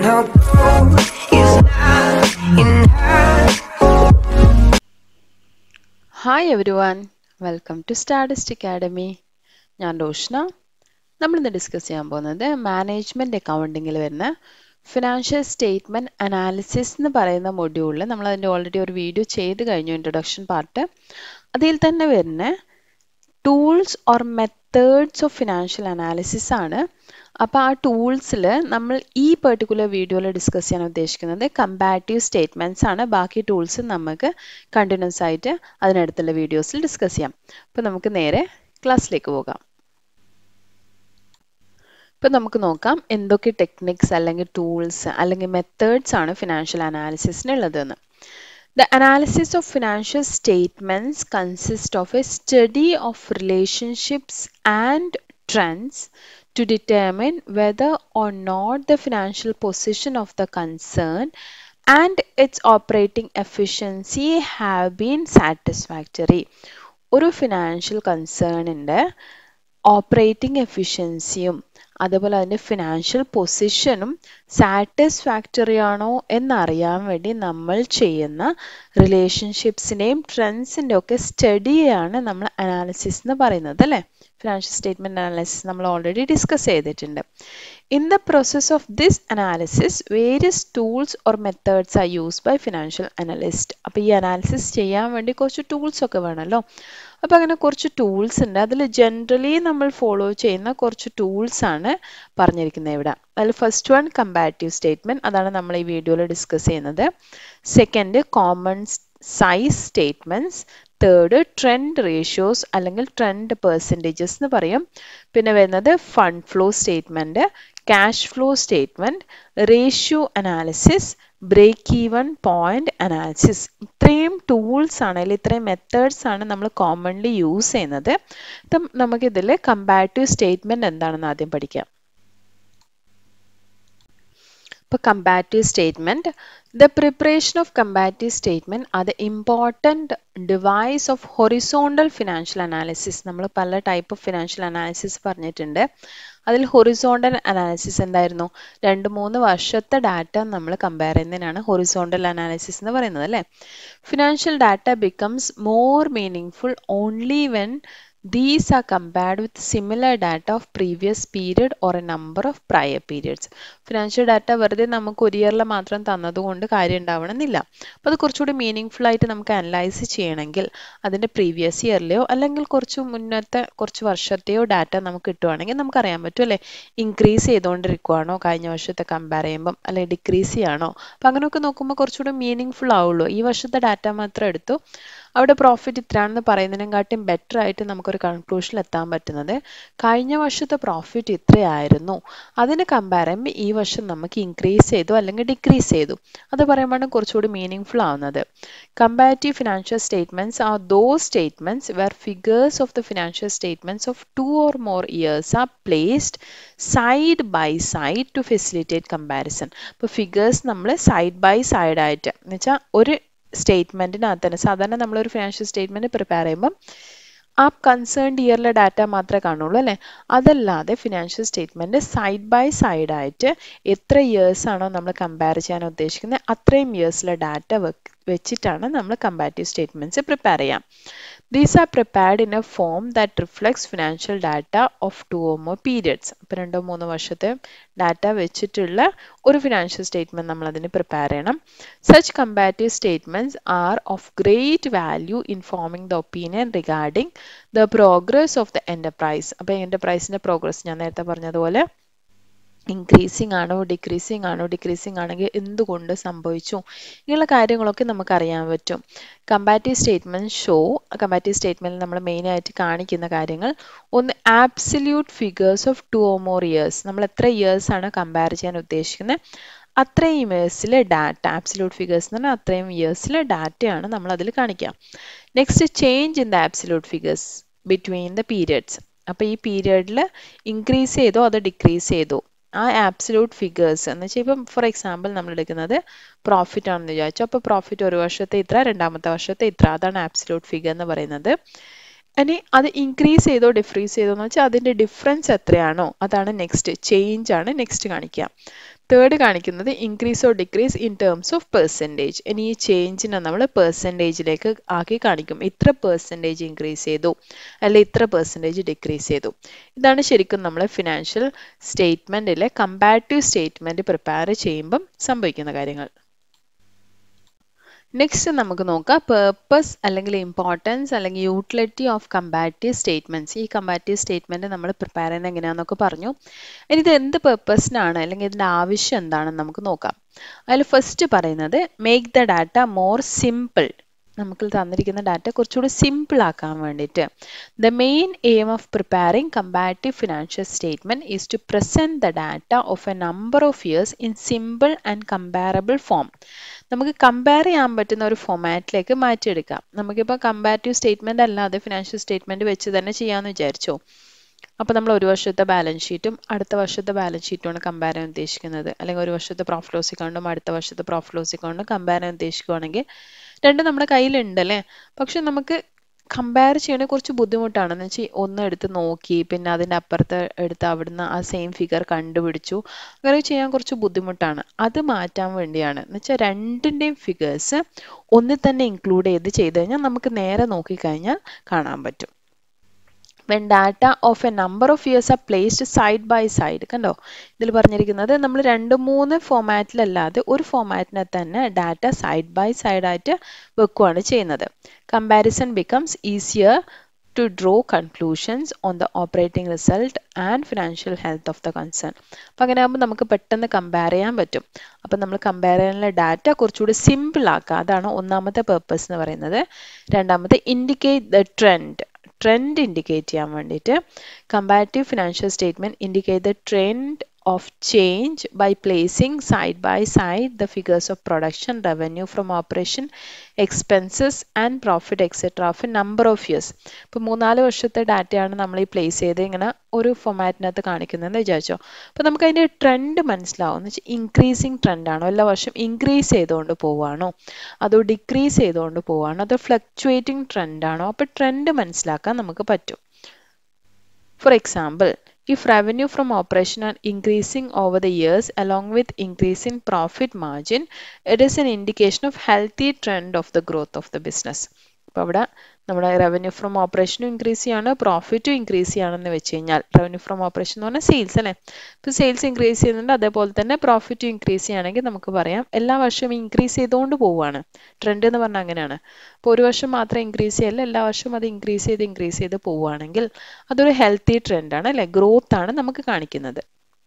no gold is not enough. Hi everyone welcome to statist academy ഞാൻ റോഷ്ന നമ്മളിന്ന് discuss ചെയ്യാൻ പോകുന്നത് management അക്കൗണ്ടിങ്ങിൽ വരുന്ന ഫിനാൻഷ്യൽ സ്റ്റേറ്റ്മെൻറ്റ് അനാലിസിസ് എന്ന് പറയുന്ന മൊഡ്യൂളിൽ നമ്മൾ അതിൻ്റെ ഓൾറെഡി ഒരു വീഡിയോ ചെയ്ത് കഴിഞ്ഞു ഇൻട്രൊഡക്ഷൻ പാർട്ട് അതിൽ തന്നെ വരുന്ന tools or methods of financial analysis ആണ് അപ്പോൾ ആ ടൂൾസിൽ നമ്മൾ ഈ പെർട്ടിക്കുലർ വീഡിയോയിൽ ഡിസ്കസ് ചെയ്യാൻ ഉദ്ദേശിക്കുന്നത് കമ്പാരിറ്റീവ് സ്റ്റേറ്റ്മെൻറ്റ്സ് ആണ് ബാക്കി ടൂൾസ് നമുക്ക് കണ്ടിന്യൂസ് ആയിട്ട് അതിനടുത്തുള്ള വീഡിയോസിൽ ഡിസ്കസ് ചെയ്യാം അപ്പോൾ നമുക്ക് നേരെ ക്ലാസ്സിലേക്ക് പോകാം ഇപ്പം നമുക്ക് നോക്കാം എന്തൊക്കെ ടെക്നിക്സ് അല്ലെങ്കിൽ ടൂൾസ് അല്ലെങ്കിൽ മെത്തേഡ്സ് ആണ് ഫിനാൻഷ്യൽ അനാലിസിസിനുള്ളതെന്ന് The analysis of financial statements consists of a study of relationships and trends to determine whether or not the financial position of the concern and its operating efficiency have been satisfactory. ഒരു financial കൺസേണിൻ്റെ operating എഫിഷ്യൻസിയും അതുപോലെ അതിൻ്റെ financial പൊസിഷനും satisfactory ആണോ എന്നറിയാൻ വേണ്ടി നമ്മൾ ചെയ്യുന്ന റിലേഷൻഷിപ്സിൻ്റെയും ട്രെൻഡ്സിൻ്റെ ഒക്കെ സ്റ്റഡിയാണ് നമ്മൾ അനാലിസിസ് എന്ന് പറയുന്നത് അല്ലേ ഫിനാൻഷ്യൽ സ്റ്റേറ്റ്മെൻറ്റ് അനാലിസിസ് നമ്മൾ ഓൾറെഡി ഡിസ്കസ് ചെയ്തിട്ടുണ്ട് in the process of this analysis various tools or methods are use by financial analyst അപ്പോൾ ഈ അനാലിസിസ് ചെയ്യാൻ വേണ്ടി കുറച്ച് ടൂൾസ് ഒക്കെ വേണമല്ലോ അപ്പോൾ അങ്ങനെ കുറച്ച് ടൂൾസ് ഉണ്ട് അതിൽ ജനറലി നമ്മൾ ഫോളോ ചെയ്യുന്ന കുറച്ച് ടൂൾസ് ആണ് പറഞ്ഞിരിക്കുന്നത് ഇവിടെ അതിൽ ഫസ്റ്റ് വൺ കമ്പാരിറ്റീവ് സ്റ്റേറ്റ്മെൻറ്റ് അതാണ് നമ്മൾ ഈ വീഡിയോയിൽ ഡിസ്കസ് ചെയ്യുന്നത് second common size statements third trend ratios അല്ലെങ്കിൽ ട്രെൻഡ് പെർസെൻറ്റേജസ് എന്ന് പറയും പിന്നെ വരുന്നത് fund flow statement cash flow statement ratio analysis break even point analysis ഇത്രയും ടൂൾസ് ആണ് അല്ലെങ്കിൽ ഇത്രയും മെത്തേഡ്സ് ആണ് നമ്മൾ കോമൺലി യൂസ് ചെയ്യുന്നത് അപ്പം നമുക്കിതിൽ കമ്പാരിറ്റീവ് സ്റ്റേറ്റ്മെൻറ്റ് എന്താണെന്ന് ആദ്യം പഠിക്കാം ഇപ്പോൾ comparative statement the preparation of comparative statement അത് important device of horizontal financial analysis നമ്മൾ പല ടൈപ്പ് ഓഫ് ഫിനാൻഷ്യൽ അനാലിസിസ് പറഞ്ഞിട്ടുണ്ട് അതിൽ ഹൊറിസോണ്ടൽ അനാലിസിസ് എന്തായിരുന്നു രണ്ട് മൂന്ന് വർഷത്തെ ഡാറ്റ നമ്മൾ കമ്പയർ ചെയ്യുന്നതിനാണ് ഹൊറിസോണ്ടൽ അനാലിസിസ് എന്ന് പറയുന്നത് അല്ലേ financial data becomes more meaningful only when These are compared with similar data of previous period or a number of prior periods. Financial data വെറുതെ നമുക്ക് ഒരു ഇയറിൽ മാത്രം തന്നതുകൊണ്ട് കാര്യം ഉണ്ടാവണമെന്നില്ല അപ്പോൾ അത് കുറച്ചുകൂടി മീനിങ് ഫുൾ ആയിട്ട് നമുക്ക് അനലൈസ് ചെയ്യണമെങ്കിൽ അതിൻ്റെ പ്രീവിയസ് ഇയറിലെയോ അല്ലെങ്കിൽ കുറച്ച് മുന്നത്തെ കുറച്ച് വർഷത്തെയോ ഡാറ്റ നമുക്ക് കിട്ടുവാണെങ്കിൽ നമുക്കറിയാൻ പറ്റും അല്ലേ ഇൻക്രീസ് ചെയ്തുകൊണ്ടിരിക്കുവാണോ കഴിഞ്ഞ വർഷത്തെ കമ്പയർ ചെയ്യുമ്പം അല്ലെങ്കിൽ ഡിക്രീസ് ചെയ്യാണോ അപ്പം അങ്ങനെയൊക്കെ നോക്കുമ്പോൾ കുറച്ചുകൂടി മീനിങ് ഫുൾ ആവുള്ളൂ ഈ വർഷത്തെ ഡാറ്റ മാത്രം എടുത്തു അവിടെ പ്രോഫിറ്റ് ഇത്രയാണെന്ന് പറയുന്നതിനെക്കാട്ടും ബെറ്റർ ആയിട്ട് നമുക്കൊരു കൺക്ലൂഷനിൽ എത്താൻ പറ്റുന്നത് കഴിഞ്ഞ വർഷത്തെ പ്രോഫിറ്റ് ഇത്രയായിരുന്നു അതിന് കമ്പയർ ചെയ്യുമ്പോൾ ഈ വർഷം നമുക്ക് ഇൻക്രീസ് ചെയ്തു അല്ലെങ്കിൽ ഡിക്രീസ് ചെയ്തു അത് പറയുമ്പോഴാണ് കുറച്ചുകൂടി മീനിങ് ഫുൾ ആവുന്നത് comparative financial statements are those statements where figures of the financial statements of two or more years are placed side by side to facilitate comparison അപ്പോൾ ഫിഗേഴ്സ് നമ്മൾ സൈഡ് ബൈ സൈഡ് ആയിട്ട് എന്ന് വെച്ചാൽ ഒരു സ്റ്റേറ്റ്മെൻറ്റിനകത്ത് തന്നെ സാധാരണ നമ്മളൊരു ഫിനാൻഷ്യൽ സ്റ്റേറ്റ്മെൻറ്റ് പ്രിപ്പയർ ചെയ്യുമ്പം ആ കൺസേൺഡ് ഇയറിലെ ഡാറ്റ മാത്രമേ കാണുള്ളൂ അല്ലേ അതല്ലാതെ financial statement side by side ആയിട്ട് എത്ര ഇയേഴ്സ് ആണോ നമ്മൾ കമ്പയർ ചെയ്യാൻ ഉദ്ദേശിക്കുന്നത് അത്രയും ഇയേഴ്സിലെ ഡാറ്റ വെച്ചിട്ടാണ് നമ്മൾ കമ്പാരിറ്റീവ് സ്റ്റേറ്റ്മെൻറ്റ്സ് പ്രിപ്പയർ ചെയ്യാം these are prepared in a form that reflects financial data of two or more periods അപ്പോൾ രണ്ടോ മൂന്നോ വർഷത്തെ ഡാറ്റ വെച്ചിട്ടുള്ള ഒരു ഫിനാൻഷ്യൽ സ്റ്റേറ്റ്മെൻറ്റ് നമ്മൾ അതിന് പ്രിപ്പയർ ചെയ്യണം such comparative statements are of great value in forming the opinion regarding the progress of the enterprise അപ്പോൾ എൻ്റർപ്രൈസിൻ്റെ പ്രോഗ്രസ് ഞാൻ നേരത്തെ പറഞ്ഞതുപോലെ ഇൻക്രീസിങ് ആണോ ഡിക്രീസിങ് ആണോ ഡിക്രീസിങ് ആണെങ്കിൽ എന്തുകൊണ്ട് സംഭവിച്ചു ഇങ്ങനെയുള്ള കാര്യങ്ങളൊക്കെ നമുക്ക് അറിയാൻ പറ്റും കമ്പാറ്റീവ് സ്റ്റേറ്റ്മെൻറ്റ് ഷോ കമ്പാറ്റീവ് സ്റ്റേറ്റ്മെൻറ്റിൽ നമ്മൾ മെയിനായിട്ട് കാണിക്കുന്ന കാര്യങ്ങൾ ഒന്ന് absolute figures of two or more years നമ്മൾ എത്ര ഇയേഴ്സ് ആണ് കമ്പയർ ചെയ്യാൻ ഉദ്ദേശിക്കുന്നത് അത്രയും ഇയേഴ്സിലെ ഡാറ്റ ആബ്സല്യൂട്ട് ഫിഗേഴ്സ് എന്ന് പറഞ്ഞാൽ അത്രയും ഇയേഴ്സിലെ ഡാറ്റയാണ് നമ്മൾ അതിൽ കാണിക്കുക next change in the absolute figures between the periods അപ്പോൾ ഈ പീരിയഡിൽ ഇൻക്രീസ് ചെയ്തോ അതോ ഡിക്രീസ് ചെയ്തോ ആ ആബ്സലൂട്ട് ഫിഗേഴ്സ് എന്ന് വെച്ചാൽ ഇപ്പം ഫോർ എക്സാമ്പിൾ നമ്മൾ എടുക്കുന്നത് പ്രോഫിറ്റ് ആണെന്ന് വിചാരിച്ചു അപ്പോൾ പ്രോഫിറ്റ് ഒരു വർഷത്തെ ഇത്ര രണ്ടാമത്തെ വർഷത്തെ ഇത്ര അതാണ് ആബ്സലൂട്ട് ഫിഗർ എന്ന് പറയുന്നത് ഇനി അത് ഇൻക്രീസ് ചെയ്തോ ഡിഫ്രീസ് ചെയ്തോ എന്ന് വെച്ചാൽ അതിൻ്റെ ഡിഫറൻസ് എത്രയാണോ അതാണ് നെക്സ്റ്റ് ചേഞ്ച് ആണ് നെക്സ്റ്റ് കാണിക്കുക തേർഡ് കാണിക്കുന്നത് increase or decrease in terms of percentage ഇനി ഈ ചേഞ്ചിനെ നമ്മൾ പെർസെൻറ്റേജിലേക്ക് ആക്കി കാണിക്കും ഇത്ര പെർസെൻറ്റേജ് ഇൻക്രീസ് ചെയ്തു അല്ലെ ഇത്ര പെർസെൻറ്റേജ് ഡിക്രീസ് ചെയ്തു ഇതാണ് ശരിക്കും നമ്മൾ ഫിനാൻഷ്യൽ സ്റ്റേറ്റ്മെൻറ്റിലെ കമ്പാരിറ്റീവ് സ്റ്റേറ്റ്മെൻറ്റ് പ്രിപ്പയർ ചെയ്യുമ്പം സംഭവിക്കുന്ന കാര്യങ്ങൾ നെക്സ്റ്റ് നമുക്ക് നോക്കാം പേർപ്പസ് അല്ലെങ്കിൽ ഇമ്പോർട്ടൻസ് അല്ലെങ്കിൽ യൂട്ടിലിറ്റി ഓഫ് കമ്പാരിറ്റീവ് സ്റ്റേറ്റ്മെൻറ്റ്സ് ഈ കമ്പാരിറ്റീവ് സ്റ്റേറ്റ്മെൻറ്റ് നമ്മൾ പ്രിപ്പയർ ചെയ്യുന്നത് എങ്ങനെയാണെന്നൊക്കെ പറഞ്ഞു ഇനി ഇത് എന്ത് പേർപ്പസിനാണ് അല്ലെങ്കിൽ ഇതിൻ്റെ ആവശ്യം എന്താണെന്ന് നമുക്ക് നോക്കാം അതിൽ ഫസ്റ്റ് പറയുന്നത് make the data more simple നമുക്ക് തന്നിരിക്കുന്ന ഡാറ്റ കുറച്ചുകൂടി സിമ്പിൾ ആക്കാൻ വേണ്ടിയിട്ട് the main aim of preparing comparative financial statement is to present the data of a number of years in simple and comparable form നമുക്ക് compare ചെയ്യാൻ പറ്റുന്ന ഒരു ഫോമാറ്റിലേക്ക് മാറ്റിയെടുക്കാം നമുക്കിപ്പോൾ കമ്പാരിറ്റീവ് സ്റ്റേറ്റ്മെന്റ് അല്ലാതെ ഫിനാൻഷ്യൽ സ്റ്റേറ്റ്മെന്റ് വെച്ച് തന്നെ ചെയ്യാമെന്ന് വിചാരിച്ചോ അപ്പോൾ നമ്മൾ ഒരു വർഷത്തെ ബാലൻസ് ഷീറ്റും അടുത്ത വർഷത്തെ ബാലൻസ് ഷീറ്റുമാണ് കമ്പയർ ചെയ്യാൻ ഉദ്ദേശിക്കുന്നത് അല്ലെങ്കിൽ ഒരു വർഷത്തെ പ്രോഫിറ്റ് ലോസ് അക്കൗണ്ടും അടുത്ത വർഷത്തെ പ്രോഫിറ്റ് ലോസ് അക്കൗണ്ടും കമ്പയർ ചെയ്യാൻ ഉദ്ദേശിക്കുകയാണെങ്കിൽ രണ്ടും നമ്മുടെ കയ്യിലുണ്ട് അല്ലേ പക്ഷെ നമുക്ക് കമ്പയർ ചെയ്യണത് കുറച്ച് ബുദ്ധിമുട്ടാണ് എന്ന് വെച്ചാൽ ഒന്ന് എടുത്ത് നോക്കി പിന്നെ അതിൻ്റെ അപ്പുറത്ത് എടുത്ത് അവിടുന്ന് ആ സെയിം ഫിഗർ കണ്ടുപിടിച്ചു അങ്ങനെ ചെയ്യാൻ കുറച്ച് ബുദ്ധിമുട്ടാണ് അത് മാറ്റാൻ വേണ്ടിയാണ് എന്ന് വെച്ചാൽ രണ്ടിൻ്റെയും ഫിഗേഴ്സ് ഒന്നിൽ തന്നെ ഇൻക്ലൂഡ് ചെയ്ത് ചെയ്ത് കഴിഞ്ഞാൽ നമുക്ക് നേരെ നോക്കിക്കഴിഞ്ഞാൽ കാണാൻ പറ്റും when data of a number of years are placed side by side കണ്ടോ ഇതിൽ പറഞ്ഞിരിക്കുന്നത് നമ്മൾ രണ്ട് മൂന്ന് ഫോമാറ്റിലല്ലാതെ ഒരു ഫോമാറ്റിനെ തന്നെ ഡാറ്റ സൈഡ് ബൈ സൈഡ് ആയിട്ട് വെക്കുകയാണ് ചെയ്യുന്നത് comparison becomes easier to draw conclusions on the operating result and financial health of the concern അപ്പം അങ്ങനെ ആകുമ്പോൾ നമുക്ക് പെട്ടെന്ന് കമ്പയർ ചെയ്യാൻ പറ്റും അപ്പം നമ്മൾ കമ്പയർ ചെയ്യാനുള്ള ഡാറ്റ കുറച്ചുകൂടി സിമ്പിൾ ആക്കുക അതാണ് ഒന്നാമത്തെ പേർപ്പസ് എന്ന് പറയുന്നത് രണ്ടാമത്തെ indicate the trend trend indicate ചെയ്യാൻ വേണ്ടിയിട്ട് comparative financial statement indicate the trend of change by placing side by side the figures of production, revenue from operation, expenses and profit etc. of a number of years. ഇപ്പോൾ മൂന്നാല് വർഷത്തെ ഡാറ്റയാണ് നമ്മൾ ഈ place ചെയ്ത് ഇങ്ങനെ ഒരു ഫോമാറ്റിനകത്ത് കാണിക്കുന്നതെന്ന് വിചാരിച്ചോ അപ്പോൾ നമുക്ക് അതിൻ്റെ ട്രെൻഡ് മനസ്സിലാവും എന്ന് വെച്ചാൽ ഇൻക്രീസിങ് ട്രെൻഡാണോ എല്ലാ വർഷം ഇൻക്രീസ് ചെയ്തുകൊണ്ട് പോവുകയാണോ അതോ ഡിക്രീസ് ചെയ്തുകൊണ്ട് പോവുകയാണോ അതോ ഫ്ലക്ച്വേറ്റിംഗ് ട്രെൻഡാണോ അപ്പോൾ ട്രെൻഡ് മനസ്സിലാക്കാൻ നമുക്ക് പറ്റും for example If revenue from operation are increasing over the years along with increase in profit margin, it is an indication of healthy trend of the growth of the business. അപ്പോൾ അവിടെ നമ്മുടെ revenue from ഓപ്പറേഷനും increase ചെയ്യാണ് പ്രോഫിറ്റും increase ചെയ്യുകയാണെന്ന് വെച്ച് കഴിഞ്ഞാൽ revenue from operation എന്ന് പറഞ്ഞാൽ sales അല്ലേ ഇപ്പോൾ സെയിൽസ് ഇൻക്രീസ് ചെയ്യുന്നുണ്ട് അതേപോലെ തന്നെ പ്രോഫിറ്റും ഇൻക്രീസ് ചെയ്യുകയാണെങ്കിൽ നമുക്ക് പറയാം എല്ലാ വർഷവും ഇൻക്രീസ് ചെയ്തുകൊണ്ട് പോവുകയാണ് ട്രെൻഡ് എന്ന് പറഞ്ഞാൽ അങ്ങനെയാണ് അപ്പോൾ ഒരു വർഷം മാത്രം ഇൻക്രീസ് ചെയ്യല്ല എല്ലാ വർഷവും അത് ഇൻക്രീസ് ചെയ്ത് ഇൻക്രീസ് ചെയ്ത് പോവുകയാണെങ്കിൽ അതൊരു ഹെൽത്തി ട്രെൻഡാണ് അല്ലേ ഗ്രോത്ത് ആണ് നമുക്ക് കാണിക്കുന്നത്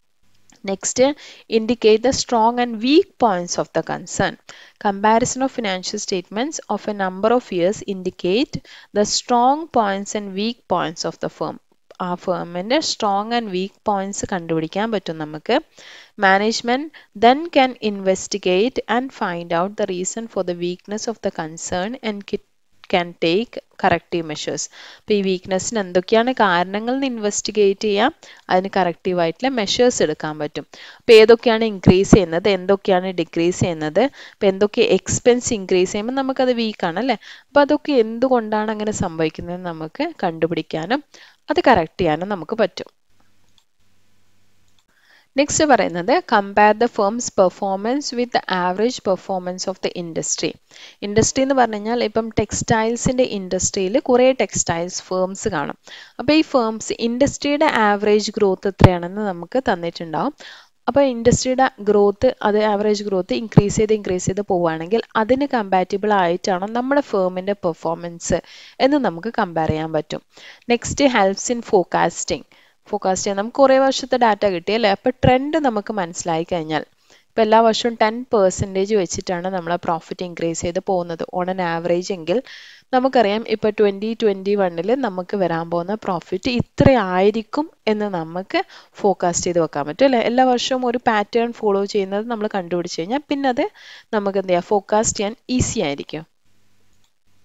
Next, indicate the strong and weak points of the concern. Comparison of financial statements of a number of years indicate the strong points and weak points of the firm. ആ ഫേമിൻ്റെ strong and weak points കണ്ടുപിടിക്കാൻ പറ്റും നമുക്ക് management then can investigate and find out the reason for the weakness of the concern and can take corrective measures അപ്പോൾ ഈ വീക്ക്നെസ്സിന് എന്തൊക്കെയാണ് കാരണങ്ങൾ എന്ന് ഇൻവെസ്റ്റിഗേറ്റ് ചെയ്യാം അതിന് കറക്റ്റീവ് ആയിട്ടുള്ള മെഷേഴ്സ് എടുക്കാൻ പറ്റും അപ്പോൾ ഏതൊക്കെയാണ് ഇൻക്രീസ് ചെയ്യുന്നത് എന്തൊക്കെയാണ് ഡിക്രീസ് ചെയ്യുന്നത് അപ്പോൾ എന്തൊക്കെ എക്സ്പെൻസ് ഇൻക്രീസ് ചെയ്യുമ്പോൾ നമുക്കത് വീക്കാണ് അല്ലേ അപ്പോൾ അതൊക്കെ എന്തുകൊണ്ടാണ് അങ്ങനെ സംഭവിക്കുന്നത് നമുക്ക് കണ്ടുപിടിക്കാനും അത് കറക്റ്റ് ചെയ്യാനും നമുക്ക് പറ്റും നെക്സ്റ്റ് പറയുന്നത് compare the firms performance with average performance of the industry industry എന്ന് പറഞ്ഞു കഴിഞ്ഞാൽ ഇപ്പം ടെക്സ്റ്റൈൽസിൻ്റെ ഇൻഡസ്ട്രിയിൽ കുറേ ടെക്സ്റ്റൈൽസ് ഫേംസ് കാണും അപ്പോൾ ഈ ഫേംസ് ഇൻഡസ്ട്രിയുടെ ആവറേജ് ഗ്രോത്ത് എത്രയാണെന്ന് നമുക്ക് തന്നിട്ടുണ്ടാവും അപ്പോൾ ഇൻഡസ്ട്രിയുടെ ഗ്രോത്ത് അത് ആവറേജ് ഗ്രോത്ത് ഇൻക്രീസ് ചെയ്ത് ഇൻക്രീസ് ചെയ്ത് പോവുകയാണെങ്കിൽ അതിന് കമ്പാറ്റബിൾ ആയിട്ടാണോ നമ്മുടെ ഫേമിൻ്റെ പെർഫോമൻസ് എന്ന് നമുക്ക് കമ്പയർ ചെയ്യാൻ പറ്റും next helps in forecasting forecast ചെയ്യാൻ നമുക്ക് കുറേ വർഷത്തെ ഡാറ്റ കിട്ടി അല്ലേ അപ്പോൾ ട്രെൻഡ് നമുക്ക് മനസ്സിലായി കഴിഞ്ഞാൽ ഇപ്പോൾ എല്ലാ വർഷവും ടെൻ പെർസെൻറ്റേജ് വെച്ചിട്ടാണ് നമ്മൾ പ്രോഫിറ്റ് ഇൻക്രീസ് ചെയ്ത് പോകുന്നത് ഓൺ ആൻ ആവറേജ് എങ്കിൽ നമുക്കറിയാം ഇപ്പോൾ ട്വൻറ്റി ട്വൻറ്റി വണ്ണിൽ നമുക്ക് വരാൻ പോകുന്ന പ്രോഫിറ്റ് ഇത്ര ആയിരിക്കും എന്ന് നമുക്ക് ഫോക്കാസ്റ്റ് ചെയ്ത് വെക്കാൻ പറ്റും അല്ലേ എല്ലാ വർഷവും ഒരു പാറ്റേൺ ഫോളോ ചെയ്യുന്നത് നമ്മൾ കണ്ടുപിടിച്ച് കഴിഞ്ഞാൽ പിന്നെ അത് നമുക്ക് എന്ത് ചെയ്യാം ഫോക്കാസ്റ്റ് ചെയ്യാൻ ഈസി ആയിരിക്കും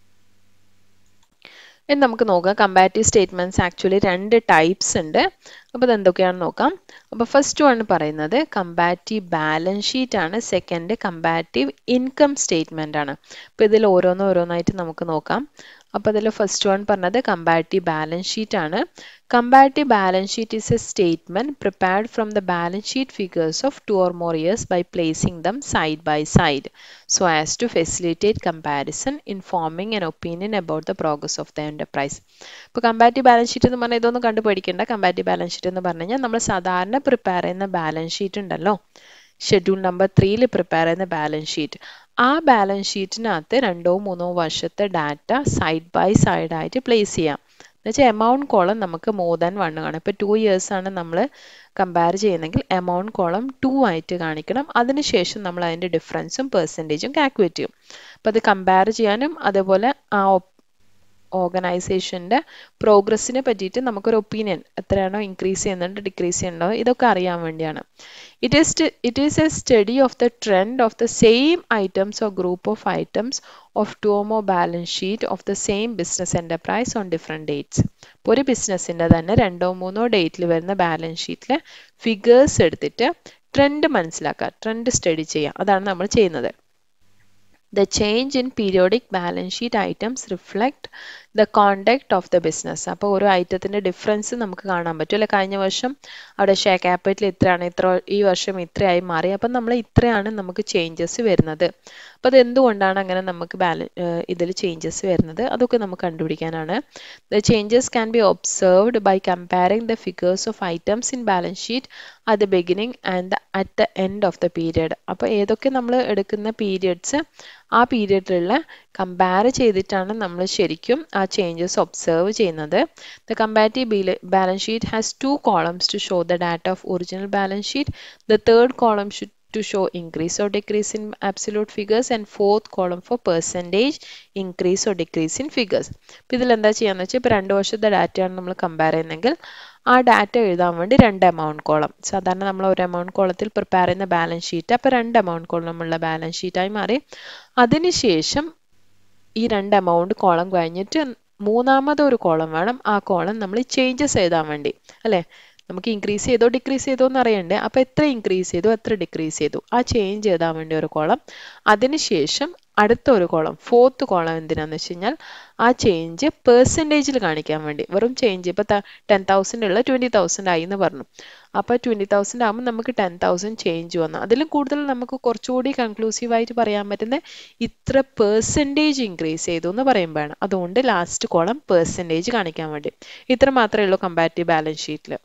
ഇനി നമുക്ക് നോക്കാം കമ്പാരിറ്റീവ് സ്റ്റേറ്റ്മെൻറ്റ്സ് ആക്ച്വലി രണ്ട് ടൈപ്സ് ഉണ്ട് അപ്പോൾ ഇതെന്തൊക്കെയാണെന്ന് നോക്കാം അപ്പോൾ ഫസ്റ്റ് വൺ പറയുന്നത് കമ്പാറ്റീവ് ബാലൻസ് ഷീറ്റ് ആണ് സെക്കൻഡ് കമ്പാറ്റീവ് ഇൻകം സ്റ്റേറ്റ്മെന്റ് ആണ് അപ്പോൾ ഇതിൽ ഓരോന്ന് ഓരോന്നായിട്ട് നമുക്ക് നോക്കാം അപ്പോൾ അതിൽ ഫസ്റ്റ് വൺ പറഞ്ഞത് കമ്പാറ്റീവ് ബാലൻസ് ഷീറ്റ് ആണ് comparative balance sheet is a statement prepared from the balance sheet figures of two or more years by placing them side by side so as to facilitate comparison in foaming an opinion about the progress of the enterprise ഇപ്പോൾ comparative balance sheet എന്ന് പറഞ്ഞാൽ ഇതൊന്നും കണ്ടു പഠിക്കേണ്ട comparative balance sheet എന്ന് പറഞ്ഞു കഴിഞ്ഞാൽ നമ്മൾ സാധാരണ പ്രിപ്പയർ ചെയ്യുന്ന ബാലൻസ് ഷീറ്റ് ഉണ്ടല്ലോ ഷെഡ്യൂൾ നമ്പർ ത്രീയിൽ പ്രിപ്പയർ ചെയ്യുന്ന ബാലൻസ് ഷീറ്റ് ആ ബാലൻസ് ഷീറ്റിനകത്ത് രണ്ടോ മൂന്നോ വർഷത്തെ ഡാറ്റ സൈഡ് ബൈ സൈഡ് ആയിട്ട് പ്ലേസ് ചെയ്യാം എന്നുവെച്ചാൽ എമൗണ്ട് കോളം നമുക്ക് മോർ ദാൻ വൺ കാണും ഇപ്പോൾ ടു ഇയേഴ്സ് ആണ് നമ്മൾ കമ്പയർ ചെയ്യുന്നെങ്കിൽ എമൗണ്ട് കോളം ടു ആയിട്ട് കാണിക്കണം അതിനുശേഷം നമ്മൾ അതിൻ്റെ ഡിഫറൻസും പെർസെൻറ്റേജും കാൽക്കുലേറ്റ് ചെയ്യും അപ്പോൾ അത് കമ്പയർ ചെയ്യാനും അതേപോലെ ആ ഓർഗനൈസേഷൻ്റെ പ്രോഗ്രസ്സിനെ പറ്റിയിട്ട് നമുക്കൊരു ഒപ്പീനിയൻ എത്രയാണോ ഇൻക്രീസ് ചെയ്യുന്നുണ്ട് ഡിക്രീസ് ചെയ്യുന്നുണ്ടോ ഇതൊക്കെ അറിയാൻ വേണ്ടിയാണ് it is it is a study of the trend of the same items or group of items of two ഓമോ balance sheet of the same business enterprise on different dates ഒരു ബിസിനസ്സിൻ്റെ തന്നെ രണ്ടോ മൂന്നോ ഡേറ്റിൽ വരുന്ന ബാലൻസ് ഷീറ്റിലെ ഫിഗേഴ്സ് എടുത്തിട്ട് trend മനസ്സിലാക്കുക ട്രെൻഡ് സ്റ്റഡി ചെയ്യുക അതാണ് നമ്മൾ ചെയ്യുന്നത് The change in periodic balance sheet items reflect the conduct of the business. അപ്പോൾ ഓരോ ഐറ്റത്തിൻ്റെ ഡിഫറൻസ് നമുക്ക് കാണാൻ പറ്റും അല്ലെ കഴിഞ്ഞ വർഷം അവിടെ ഷെയർ ക്യാപിറ്റൽ ഇത്രയാണ് ഇത്ര ഈ വർഷം ഇത്രയായി മാറി അപ്പം നമ്മൾ ഇത്രയാണ് നമുക്ക് ചേഞ്ചസ് വരുന്നത് അപ്പോൾ അത് എന്തുകൊണ്ടാണ് അങ്ങനെ നമുക്ക് ബാല ഇതിൽ ചേഞ്ചസ് വരുന്നത് അതൊക്കെ നമുക്ക് കണ്ടുപിടിക്കാനാണ് the changes can be observed by comparing the figures of items in balance sheet at the beginning and at the end of the period അപ്പോൾ ഏതൊക്കെ നമ്മൾ എടുക്കുന്ന പീരിയഡ്സ് ആ പീരിയഡിലുള്ള കമ്പയർ ചെയ്തിട്ടാണ് നമ്മൾ ശരിക്കും ആ ചേഞ്ചസ് ഒബ്സർവ് ചെയ്യുന്നത് the comparative balance sheet has two columns to show the data of original balance sheet the third column should to show increase or decrease in absolute figures and fourth column for percentage increase or decrease in figures അപ്പോൾ ഇതിൽ എന്താ ചെയ്യാന്ന് വെച്ചാൽ ഇപ്പോൾ രണ്ട് വർഷത്തെ ഡാറ്റയാണ് നമ്മൾ കമ്പയർ ചെയ്യുന്നതെങ്കിൽ ആ ഡാറ്റ എഴുതാൻ വേണ്ടി രണ്ട് എമൗണ്ട് കോളം സാധാരണ നമ്മൾ ഒരു എമൗണ്ട് കോളത്തിൽ പ്രിപ്പയർ ചെയ്യുന്ന ബാലൻസ് ഷീറ്റ് അപ്പോൾ രണ്ട് എമൗണ്ട് കോളമുള്ള ബാലൻസ് ഷീറ്റായി മാറി അതിനുശേഷം ഈ രണ്ട് എമൗണ്ട് കോളം കഴിഞ്ഞിട്ട് മൂന്നാമത് ഒരു കോളം വേണം ആ കോളം നമ്മൾ ചേഞ്ചസ് എഴുതാൻ വേണ്ടി അല്ലേ നമുക്ക് ഇൻക്രീസ് ചെയ്തോ ഡിക്രീസ് ചെയ്തോ എന്ന് അറിയണ്ടേ അപ്പോൾ എത്ര ഇൻക്രീസ് ചെയ്തു എത്ര ഡിക്രീസ് ചെയ്തു ആ ചേഞ്ച് എഴുതാൻ വേണ്ടി ഒരു കോളം അതിനുശേഷം അടുത്ത ഒരു കോളം ഫോർത്ത് കോളം എന്തിനാന്ന് വെച്ച് കഴിഞ്ഞാൽ ആ ചേഞ്ച് പെർസെൻറ്റേജിൽ കാണിക്കാൻ വേണ്ടി വെറും ചേഞ്ച് ഇപ്പോൾ ടെൻ തൗസൻഡ് ഉള്ള ട്വൻറ്റി തൗസൻഡ് ആയി എന്ന് പറഞ്ഞു അപ്പോൾ ട്വൻറ്റി തൗസൻഡ് ആകുമ്പോൾ നമുക്ക് ടെൻ തൗസൻഡ് ചേഞ്ച് വന്നു അതിലും കൂടുതൽ നമുക്ക് കുറച്ചുകൂടി കൺക്ലൂസീവായിട്ട് പറയാൻ പറ്റുന്ന ഇത്ര പെർസെൻറ്റേജ് ഇൻക്രീസ് ചെയ്തു എന്ന് പറയുമ്പോഴാണ് അതുകൊണ്ട് ലാസ്റ്റ് കോളം പെർസെൻറ്റേജ് കാണിക്കാൻ വേണ്ടി ഇത്ര മാത്രമേ ഉള്ളൂ കമ്പാറ്റീവ് ബാലൻസ് ഷീറ്റിൽ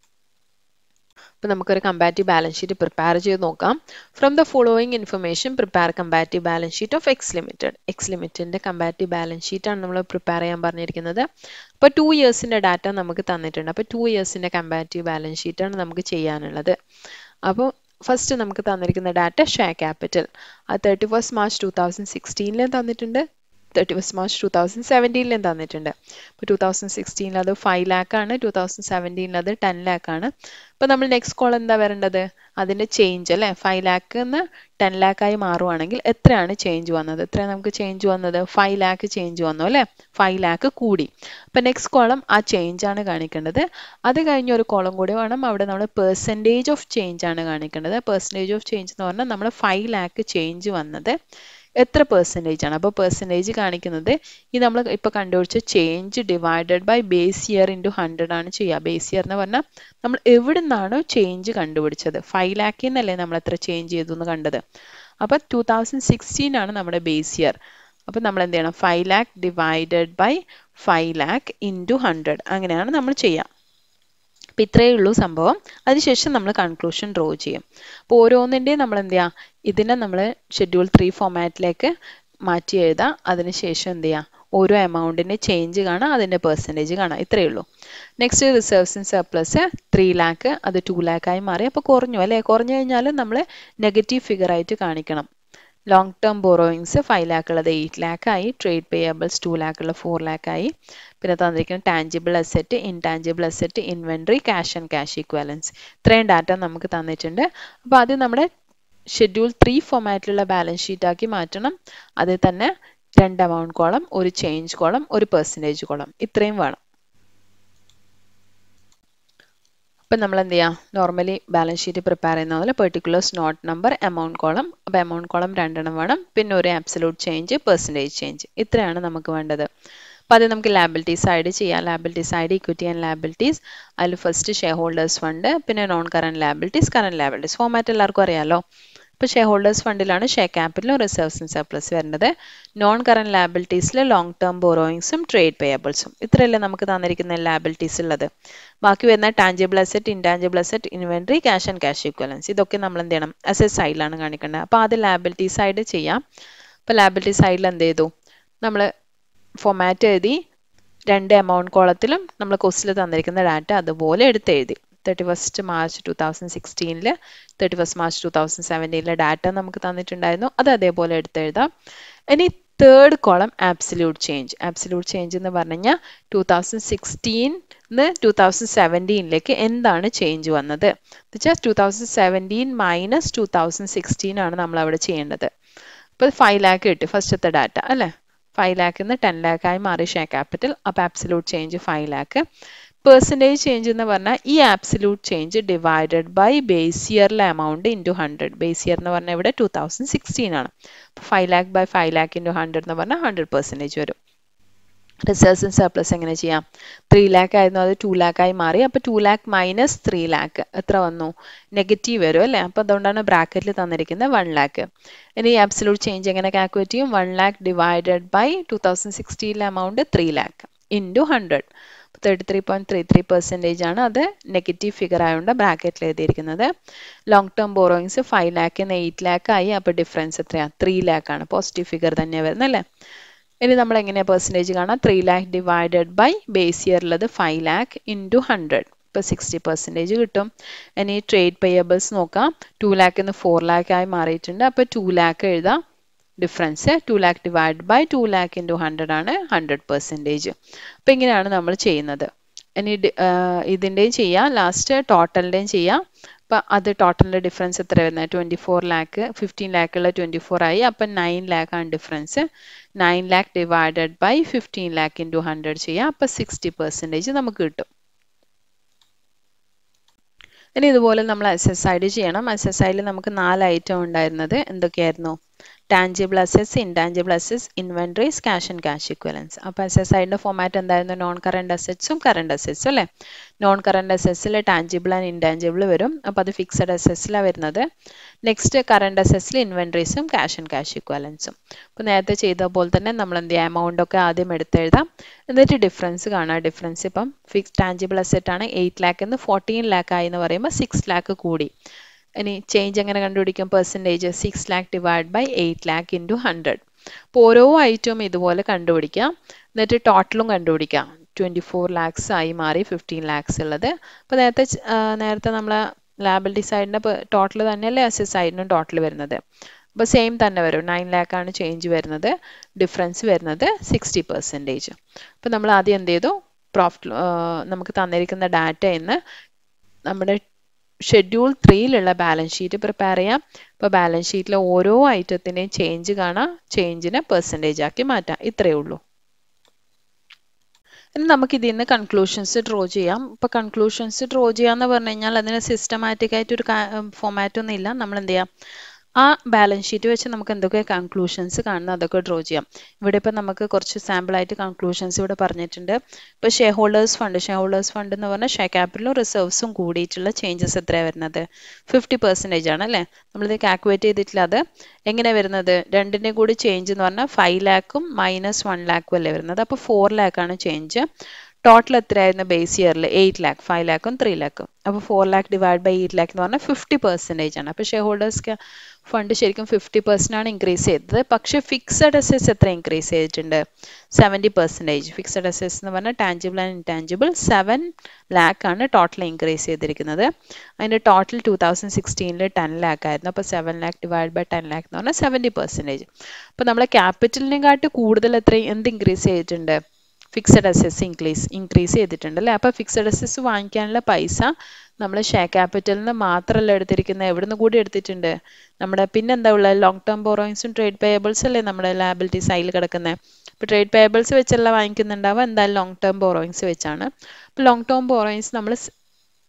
അപ്പോൾ നമുക്കൊരു കമ്പാറ്റീവ് ബാലൻസ് ഷീറ്റ് പ്രിപ്പയർ ചെയ്ത് നോക്കാം from the following information prepare comparative balance sheet of X limited X ലിമിറ്റഡിൻ്റെ കമ്പാറ്റീവ് ബാലൻസ് ഷീറ്റാണ് നമ്മൾ പ്രിപ്പയർ ചെയ്യാൻ പറഞ്ഞിരിക്കുന്നത് അപ്പോൾ ടു ഇയേഴ്സിൻ്റെ ഡാറ്റ നമുക്ക് തന്നിട്ടുണ്ട് അപ്പോൾ ടു ഇയേഴ്സിൻ്റെ കമ്പാറ്റീവ് ബാലൻസ് ഷീറ്റാണ് നമുക്ക് ചെയ്യാനുള്ളത് അപ്പോൾ ഫസ്റ്റ് നമുക്ക് തന്നിരിക്കുന്ന ഡാറ്റ ഷെയർ ക്യാപിറ്റൽ അത് thirty first March two thousand സിക്സ്റ്റീനിലും തന്നിട്ടുണ്ട് thirty first March two thousand സെവൻറ്റീനിലും തന്നിട്ടുണ്ട് ഇപ്പോൾ ടു തൗസൻഡ് സിക്സ്റ്റീനിൽ അത് ഫൈവ് ലാക്ക് ആണ് ടു തൗസൻഡ് സെവൻറ്റീനിൽ അത് ടെൻ ലാക്ക് ആണ് അപ്പോൾ നമ്മൾ നെക്സ്റ്റ് കോൾ എന്താ വരേണ്ടത് അതിൻ്റെ ചേഞ്ച് അല്ലേ ഫൈവ് ലാക്ക് നിന്ന് ടെൻ ലാക്കായി മാറുവാണെങ്കിൽ എത്രയാണ് ചേഞ്ച് വന്നത് എത്ര നമുക്ക് ചേഞ്ച് വന്നത് ഫൈവ് ലാക്ക് ചേഞ്ച് വന്നു അല്ലേ ഫൈവ് ലാക്ക് കൂടി അപ്പോൾ നെക്സ്റ്റ് കോളം ആ ചേഞ്ച് ആണ് കാണിക്കേണ്ടത് അത് കഴിഞ്ഞ ഒരു കോളം കൂടി വേണം അവിടെ നമ്മൾ പെർസെൻറ്റേജ് ഓഫ് ചേഞ്ച് ആണ് കാണിക്കേണ്ടത് പെർസെൻറ്റേജ് ഓഫ് ചേഞ്ച് എന്ന് പറഞ്ഞാൽ നമ്മൾ ഫൈവ് ലാക്ക് ചേഞ്ച് വന്നത് എത്ര പെർസെൻറ്റേജ് ആണ് അപ്പോൾ പെർസെൻറ്റേജ് കാണിക്കുന്നത് ഈ നമ്മൾ ഇപ്പോൾ കണ്ടുപിടിച്ച change divided by base year into hundred ആണ് ചെയ്യുക ബേസ് ഇയർ എന്ന് പറഞ്ഞാൽ നമ്മൾ എവിടെ നിന്നാണോ ചേഞ്ച് കണ്ടുപിടിച്ചത് ഫൈവ് ലാക്കിൽ നിന്നല്ലേ നമ്മൾ എത്ര ചേഞ്ച് ചെയ്തു എന്ന് കണ്ടത് അപ്പോൾ ടു തൗസൻഡ് സിക്സ്റ്റീൻ ആണ് നമ്മുടെ ബേസ് ഇയർ അപ്പോൾ നമ്മൾ എന്ത് ചെയ്യണം five lakh divided by five lakh into hundred അങ്ങനെയാണ് നമ്മൾ ചെയ്യുക അപ്പം ഇത്രയേ ഉള്ളൂ സംഭവം അതിനുശേഷം നമ്മൾ കൺക്ലൂഷൻ ഡ്രോ ചെയ്യും അപ്പോൾ ഓരോന്നിൻ്റെയും നമ്മൾ എന്ത് ചെയ്യുക ഇതിനെ നമ്മൾ ഷെഡ്യൂൾ ത്രീ ഫോമാറ്റിലേക്ക് മാറ്റി എഴുതാം അതിനുശേഷം എന്ത് ചെയ്യുക ഓരോ എമൗണ്ടിൻ്റെ ചേഞ്ച് കാണാം അതിൻ്റെ പെർസെൻറ്റേജ് കാണാം ഇത്രയേ ഉള്ളൂ next reserves in surplus three lakh അത് ടു ലാക്കായി മാറി അപ്പോൾ കുറഞ്ഞു അല്ലേ കുറഞ്ഞു കഴിഞ്ഞാൽ നമ്മൾ നെഗറ്റീവ് ഫിഗർ ആയിട്ട് കാണിക്കണം long term borrowings five lakh ഉള്ളത് എയ്റ്റ് ലാക്ക് ആയി ട്രേഡ് പേയബിൾസ് ടു ലാക്ക് ഉള്ള ഫോർ ലാക്ക് ആയി പിന്നെ തന്നിരിക്കുന്ന tangible asset intangible asset inventory cash and cash equivalents ഇത്രയും ഡാറ്റ നമുക്ക് തന്നിട്ടുണ്ട് അപ്പോൾ അത് നമ്മുടെ ഷെഡ്യൂൾ ത്രീ ഫോമാറ്റിലുള്ള ബാലൻസ് ഷീറ്റ് ആക്കി മാറ്റണം അതിൽ തന്നെ രണ്ട് എമൗണ്ട് കോളം ഒരു ചേഞ്ച് കോളം ഒരു പെർസെൻറ്റേജ് കോളം ഇത്രയും വേണം അപ്പം നമ്മൾ എന്ത് ചെയ്യുക നോർമലി ബാലൻസ് ഷീറ്റ് പ്രിപ്പയർ ചെയ്യുന്ന പോലെ particulars note number amount column അപ്പോൾ എമൗണ്ട് കോളം രണ്ടെണ്ണം വേണം പിന്നെ ഒരു ആബ്സലൂട്ട് ചേഞ്ച് പെർസെൻറ്റേജ് ചേഞ്ച് ഇത്രയാണ് നമുക്ക് വേണ്ടത് അപ്പോൾ അത് നമുക്ക് ലാബിലിറ്റി സൈഡ് ചെയ്യാം liability side equity and liabilities അതിൽ ഫസ്റ്റ് ഷെയർ ഹോൾഡേഴ്സ് ഫണ്ട് പിന്നെ non current liabilities current liabilities format എല്ലാവർക്കും അറിയാമല്ലോ ഇപ്പോൾ ഷെയർ ഹോൾഡേഴ്സ് ഫണ്ടിലാണ് ഷെയർ ക്യാപിറ്റലും റിസർവ്സും സർപ്ലസ് വരുന്നത് നോൺ കറണ്ട് ലാബിലിറ്റീസിൽ ലോങ് ടേം ബോറോയിങ്സും ട്രേഡ് പേയബിൾസും ഇത്രയല്ലേ നമുക്ക് തന്നിരിക്കുന്ന ലാബിലിറ്റീസ് ഉള്ളത് ബാക്കി വരുന്ന tangible asset intangible asset inventory cash and cash equivalents ഇതൊക്കെ നമ്മൾ എന്ത് ചെയ്യണം അസെറ്റ് സൈഡിലാണ് കാണിക്കേണ്ടത് അപ്പോൾ അത് ലാബിലിറ്റി സൈഡ് ചെയ്യാം അപ്പോൾ ലാബിലിറ്റി സൈഡിൽ എന്ത് ചെയ്തു നമ്മൾ ഫോമാറ്റ് എഴുതി രണ്ട് എമൗണ്ട് കോളത്തിലും നമ്മൾ ക്വസ്റ്റിൽ തന്നിരിക്കുന്ന ഡാറ്റ അതുപോലെ എടുത്ത് എഴുതി thirty first March two thousand സിക്സ്റ്റീനിൽ thirty first March two thousand സെവൻറ്റീനിലെ ഡാറ്റ നമുക്ക് തന്നിട്ടുണ്ടായിരുന്നു അത് അതേപോലെ എടുത്തെഴുതാം ഇനി third column absolute change absolute change എന്ന് പറഞ്ഞു കഴിഞ്ഞാൽ ടു തൗസൻഡ് സിക്സ്റ്റീന്ന് ടു തൗസൻഡ് സെവൻറ്റീനിലേക്ക് എന്താണ് ചേഞ്ച് വന്നത് വെച്ചാൽ two thousand seventeen minus two thousand sixteen ആണ് നമ്മൾ അവിടെ ചെയ്യേണ്ടത് അപ്പോൾ ഫൈവ് ലാക്ക് കിട്ടി ഫസ്റ്റത്തെ ഡാറ്റ അല്ലേ ഫൈവ് ലാക്കിൽ നിന്ന് ടെൻ ലാക്കായി മാറി ഷെയർ ക്യാപിറ്റൽ അപ്പോൾ absolute change five lakh percentage change എന്ന് പറഞ്ഞാൽ ഈ absolute change divided by base ഇയറിലെ amount into hundred base year എന്ന് പറഞ്ഞാൽ ഇവിടെ ടു തൗസൻഡ് സിക്സ്റ്റീൻ ആണ് five lakh by five lakh into hundred എന്ന് പറഞ്ഞാൽ ഹൺഡ്രഡ് പെർസെൻറ്റേജ് വരും റിസർവ്സ് ആൻഡ് സർപ്ലസ് എങ്ങനെ ചെയ്യാം ത്രീ ലാക്ക് ആയിരുന്നു അത് ടു ലാക്കായി മാറി അപ്പോൾ two lakh minus three lakh എത്ര വന്നു നെഗറ്റീവ് വരും അല്ലേ അപ്പോൾ അതുകൊണ്ടാണ് ബ്രാക്കറ്റിൽ തന്നിരിക്കുന്നത് വൺ ലാക്ക് ഇനി ആബ്സലൂട്ട് ചേഞ്ച് എങ്ങനെ കാൽക്കുലേറ്റ് ചെയ്യും one lakh divided by two thousand സിക്സ്റ്റീനിലെ amount three lakh into hundred thirty three point three three percentage ആണ് അത് നെഗറ്റീവ് ഫിഗർ ആയതുകൊണ്ട് ബ്രാക്കറ്റിൽ എഴുതിയിരിക്കുന്നത് long term borrowings five lakh നിന്ന് എയ്റ്റ് ലാക്ക് ആയി അപ്പോൾ ഡിഫറൻസ് എത്രയാണ് ത്രീ ലാക്ക് ആണ് പോസിറ്റീവ് ഫിഗർ തന്നെയാണ് വരുന്നത് അല്ലേ ഇനി നമ്മൾ എങ്ങനെയാണ് പെർസെൻറ്റേജ് കാണാം three lakh divided by base ഇയറിലത് ഫൈവ് ലാക്ക് ഇൻറ്റു ഹൺഡ്രഡ് ഇപ്പോൾ സിക്സ്റ്റി പെർസെൻറ്റേജ് കിട്ടും ഇനി ട്രേഡ് പേയബിൾസ് നോക്കാം ടു ലാക്കിൽ നിന്ന് ഫോർ ലാക്ക് ആയി മാറിയിട്ടുണ്ട് അപ്പോൾ ടു ലാക്ക് എഴുതാം difference two lakh divide by two lakh into hundred ആണ് ഹൺഡ്രഡ് പെർസെൻറ്റേജ് അപ്പോൾ ഇങ്ങനെയാണ് നമ്മൾ ചെയ്യുന്നത് ഇനി ഇതിൻ്റെയും ചെയ്യാം ലാസ്റ്റ് ടോട്ടലിൻ്റെയും ചെയ്യാം അപ്പം അത് ടോട്ടലിൻ്റെ ഡിഫറൻസ് എത്ര വരുന്നത് ട്വൻറ്റി ഫോർ ലാക്ക് ഫിഫ്റ്റീൻ ലാക്കുള്ള ട്വൻറ്റി ഫോർ ആയി അപ്പം നയൻ ലാക്ക് ആണ് difference nine lakh divided by fifteen lakh into hundred ചെയ്യാം അപ്പം സിക്സ്റ്റി പെർസെൻറ്റേജ് നമുക്ക് കിട്ടും ഇനി ഇതുപോലെ നമ്മൾ എസ് എസ് ഐഡ് ചെയ്യണം എസ് എസ് ഐയിൽ നമുക്ക് നാല് ഐറ്റം ഉണ്ടായിരുന്നത് എന്തൊക്കെയായിരുന്നു tangible assets intangible assets inventories cash and cash equivalents അപ്പോൾ എസ് എസ് ഐൻ്റെ ഫോമാറ്റ് എന്തായിരുന്നു നോൺ കറണ്ട് അസെറ്റ്സും കറണ്ട് അസെറ്റ്സും അല്ലേ നോൺ കറണ്ട് അസെറ്റ്സിൽ ടാഞ്ചിബിൾ ആൻഡ് ഇൻടാഞ്ചിബിൾ വരും അപ്പോൾ അത് ഫിക്സഡ് അസെറ്റ്സിലാണ് വരുന്നത് നെക്സ്റ്റ് കറണ്ട് അസെറ്റ്സിൽ ഇൻവെൻട്രീസും ക്യാഷ് ആൻഡ് ക്യാഷ് ഇക്വലൻസും അപ്പോൾ നേരത്തെ ചെയ്ത പോലെ തന്നെ നമ്മൾ എന്ത് ചെയ്യുക എമൗണ്ട് ഒക്കെ ആദ്യം എടുത്തെഴുതാം എന്നിട്ട് ഡിഫറൻസ് കാണാം ഡിഫറൻസ് ഇപ്പം ഫിക്സ് ടാഞ്ചിബിൾ അസെറ്റ് ആണ് എയ്റ്റ് ലാക്ക് എന്ന് ഫോർട്ടീൻ ലാക്ക് ആയി എന്ന് പറയുമ്പോൾ സിക്സ് ലാക്ക് കൂടി ഇനി ചേഞ്ച് എങ്ങനെ കണ്ടുപിടിക്കും percentage six lakh divide by eight lakh into hundred അപ്പോൾ ഓരോ ഐറ്റവും ഇതുപോലെ കണ്ടുപിടിക്കാം എന്നിട്ട് ടോട്ടലും കണ്ടുപിടിക്കാം ട്വൻറ്റി ഫോർ ലാക്സ് ആയി മാറി ഫിഫ്റ്റീൻ ലാക്സ് ഉള്ളത് അപ്പോൾ നേരത്തെ നേരത്തെ നമ്മൾ ലാബിലിറ്റി സൈഡിൻ്റെ ടോട്ടൽ തന്നെയല്ലേ എസ് എസ് സൈഡിനും ടോട്ടൽ വരുന്നത് അപ്പോൾ സെയിം തന്നെ വരും നയൻ ലാക്കാണ് ചേഞ്ച് വരുന്നത് ഡിഫറൻസ് വരുന്നത് സിക്സ്റ്റി പെർസെൻറ്റേജ് അപ്പോൾ നമ്മൾ ആദ്യം എന്ത് ചെയ്തു പ്രോഫിറ്റ് നമുക്ക് തന്നിരിക്കുന്ന ഡാറ്റ ഇന്ന് നമ്മുടെ ഷെഡ്യൂൾ ത്രീയിലുള്ള ബാലൻസ് ഷീറ്റ് പ്രിപ്പയർ ചെയ്യാം അപ്പോൾ ബാലൻസ് ഷീറ്റിലെ ഓരോ ഐറ്റത്തിൻ്റെയും ചേഞ്ച് കാണാം ചേഞ്ചിനെ പെർസെൻറ്റേജ് ആക്കി മാറ്റാം ഇത്രയേ ഉള്ളൂ ഇനി നമുക്ക് ഇതിൽ നിന്ന് കൺക്ലൂഷൻസ് ഡ്രോ ചെയ്യാം ഇപ്പോൾ കൺക്ലൂഷൻസ് ഡ്രോ ചെയ്യാന്ന് പറഞ്ഞു കഴിഞ്ഞാൽ അതിന് സിസ്റ്റമാറ്റിക് ആയിട്ട് ഒരു ഫോമാറ്റ് ഒന്നും ഇല്ല നമ്മൾ എന്ത് ചെയ്യാം ആ ബാലൻസ് ഷീറ്റ് വെച്ച് നമുക്ക് എന്തൊക്കെ കൺക്ലൂഷൻസ് കാണുന്നത് അതൊക്കെ ഡ്രോ ചെയ്യാം ഇവിടെ ഇപ്പം നമുക്ക് കുറച്ച് സാമ്പിളായിട്ട് കൺക്ലൂഷൻസ് ഇവിടെ പറഞ്ഞിട്ടുണ്ട് ഇപ്പോൾ share holders fund share holders fund എന്ന് പറഞ്ഞാൽ ഷെയർ ക്യാപിറ്റലും റിസർവ്സും കൂടിയിട്ടുള്ള ചേഞ്ചസ് എത്രയാണ് വരുന്നത് ഫിഫ്റ്റി പെർസെൻറ്റേജ് ആണ് അല്ലേ നമ്മളിത് കാൽക്കുലേറ്റ് ചെയ്തിട്ടില്ല അത് എങ്ങനെ വരുന്നത് രണ്ടിൻ്റെയും കൂടി ചേഞ്ച് എന്ന് പറഞ്ഞാൽ ഫൈവ് ലാക്കും മൈനസ് വൺ ലാക്കും അല്ലേ വരുന്നത് അപ്പോൾ ഫോർ ലാക്കാണ് ചേഞ്ച് ടോട്ടൽ എത്രയായിരുന്നു ബേസ് ഇയറിൽ എയ്റ്റ് ലാക്ക് ഫൈവ് ലാക്കും ത്രീ ലാക്കും അപ്പോൾ four lakh divide by eight lakh എന്ന് പറഞ്ഞാൽ ഫിഫ്റ്റി പെർസെൻറ്റേജ് ആണ് അപ്പോൾ ഷെയർ ഹോൾഡേഴ്സ് ഫണ്ട് ശരിക്കും ഫിഫ്റ്റി പെർസെൻ്റ് ആണ് ഇൻക്രീസ് ചെയ്തത് പക്ഷേ ഫിക്സഡ് അസെറ്റ്സ് എത്ര ഇൻക്രീസ് ചെയ്തിട്ടുണ്ട് സെവൻറ്റി പെർസെൻറ്റേജ് ഫിക്സഡ് അസെറ്റ്സ് എന്ന് പറഞ്ഞാൽ tangible and intangible seven lakh ആണ് ടോട്ടൽ ഇൻക്രീസ് ചെയ്തിരിക്കുന്നത് അതിൻ്റെ ടോട്ടൽ ടൂ തൗസൻഡ് സിക്സ്റ്റീനിൽ ടെൻ ലാക്ക് ആയിരുന്നു അപ്പോൾ seven lakh divide by ten lakh എന്ന് പറഞ്ഞാൽ സെവൻറ്റി പെർസെൻറ്റേജ് അപ്പോൾ നമ്മളെ ക്യാപിറ്റലിനെക്കാട്ട് കൂടുതൽ എത്ര എന്ത് ഇൻക്രീസ് ചെയ്തിട്ടുണ്ട് ഫിക്സഡ് അസെറ്റ്സ് ഇൻക്രീസ് ഇൻക്രീസ് ചെയ്തിട്ടുണ്ട് അല്ലേ അപ്പോൾ ഫിക്സഡ് അസെറ്റ്സ് വാങ്ങിക്കാനുള്ള പൈസ നമ്മൾ ഷെയർ ക്യാപിറ്റലിൽ നിന്ന് മാത്രമല്ല എടുത്തിരിക്കുന്നത് എവിടെ നിന്ന് കൂടി എടുത്തിട്ടുണ്ട് നമ്മുടെ പിന്നെന്താ ഉള്ളത് ലോങ് ടേം ബോറോയിങ്സും ട്രേഡ് പേയബിൾസ് അല്ലേ നമ്മുടെ ലാബിലിറ്റി സൈഡിൽ കിടക്കുന്നത് അപ്പോൾ ട്രേഡ് പേയബിൾസ് വെച്ചല്ല വാങ്ങിക്കുന്നുണ്ടാവുക എന്തായാലും ലോങ് ടേം ബോറോയിങ്സ് വെച്ചാണ് അപ്പോൾ ലോങ് ടേം ബോറോയിങ്സ് നമ്മൾ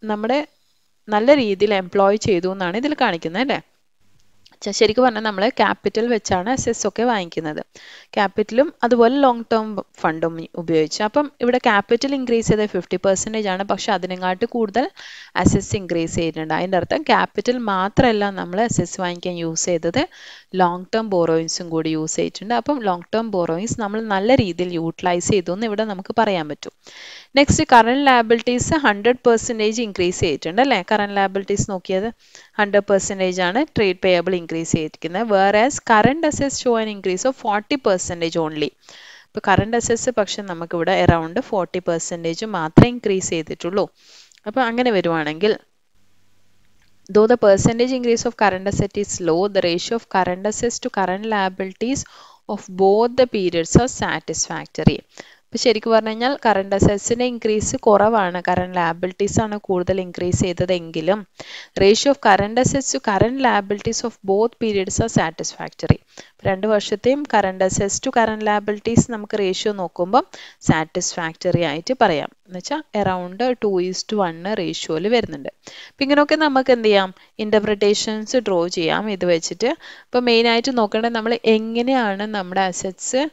നമ്മുടെ നല്ല രീതിയിൽ എംപ്ലോയ് ചെയ്തു എന്നാണ് ഇതിൽ കാണിക്കുന്നത് അല്ലേ ച- ശരിക്കും പറഞ്ഞാൽ നമ്മൾ ക്യാപിറ്റൽ വെച്ചാണ് അസെസ് ഒക്കെ വാങ്ങിക്കുന്നത് ക്യാപിറ്റലും അതുപോലെ ലോങ് ടേം ഫണ്ടും ഉപയോഗിച്ച് അപ്പം ഇവിടെ ക്യാപിറ്റൽ ഇൻക്രീസ് ചെയ്ത ഫിഫ്റ്റി പെർസെൻറ്റേജ് ആണ് പക്ഷെ അതിനെക്കാട്ട് കൂടുതൽ അസെസ് ഇൻക്രീസ് ചെയ്തിട്ടുണ്ട് അതിൻ്റെ അർത്ഥം ക്യാപിറ്റൽ മാത്രമല്ല നമ്മൾ അസെസ് വാങ്ങിക്കാൻ യൂസ് ചെയ്തത് ലോങ് ടേം ബോറോയിങ്സും കൂടി യൂസ് ചെയ്തിട്ടുണ്ട് അപ്പം ലോങ് ടേം ബോറോയിങ്സ് നമ്മൾ നല്ല രീതിയിൽ യൂട്ടിലൈസ് ചെയ്തു എന്ന് ഇവിടെ നമുക്ക് പറയാൻ പറ്റും next current liabilities hundred percentage increase ചെയ്തിട്ടുണ്ട് അല്ലേ കറണ്ട് ലാബിലിറ്റീസ് നോക്കിയത് ഹൺഡ്രഡ് പെർസെൻറ്റേജ് ആണ് ട്രേഡ് പേയബിൾ ഇൻക്രീസ് ചെയ്തിരിക്കുന്നത് വേർ ആസ് കറണ്ട് അസെസ് show an increase of forty percentage only ഇപ്പോൾ കറണ്ട് അസെസ് പക്ഷെ നമുക്കിവിടെ അറൗണ്ട് ഫോർട്ടി പെർസെൻറ്റേജ് മാത്രമേ ഇൻക്രീസ് ചെയ്തിട്ടുള്ളൂ അപ്പോൾ അങ്ങനെ വരുവാണെങ്കിൽ Though the percentage increase of current asset is low, the ratio of current assets to current liabilities of both the periods are satisfactory. ഇപ്പൊ ശരിക്കും പറഞ്ഞു കഴിഞ്ഞാൽ കറണ്ട് അസറ്റ്സിന്റെ ഇൻക്രീസ് കുറവാണ് കറണ്ട് ലാബിലിറ്റീസ് ആണ് കൂടുതൽ ഇൻക്രീസ് ചെയ്തതെങ്കിലും ratio of current assets to current liabilities of both periods are satisfactory രണ്ട് വർഷത്തെയും current assets to current liabilities നമുക്ക് റേഷ്യോ നോക്കുമ്പോൾ സാറ്റിസ്ഫാക്ടറി ആയിട്ട് പറയാം എന്ന് വെച്ചാൽ around two is to one റേഷ്യോയിൽ വരുന്നുണ്ട് അപ്പം ഇങ്ങനെയൊക്കെ നമുക്ക് എന്ത് ചെയ്യാം ഇൻ്റർപ്രിട്ടേഷൻസ് ഡ്രോ ചെയ്യാം ഇത് വെച്ചിട്ട് ഇപ്പം മെയിനായിട്ട് നോക്കേണ്ടത് നമ്മൾ എങ്ങനെയാണ് നമ്മുടെ അസറ്റ്സ്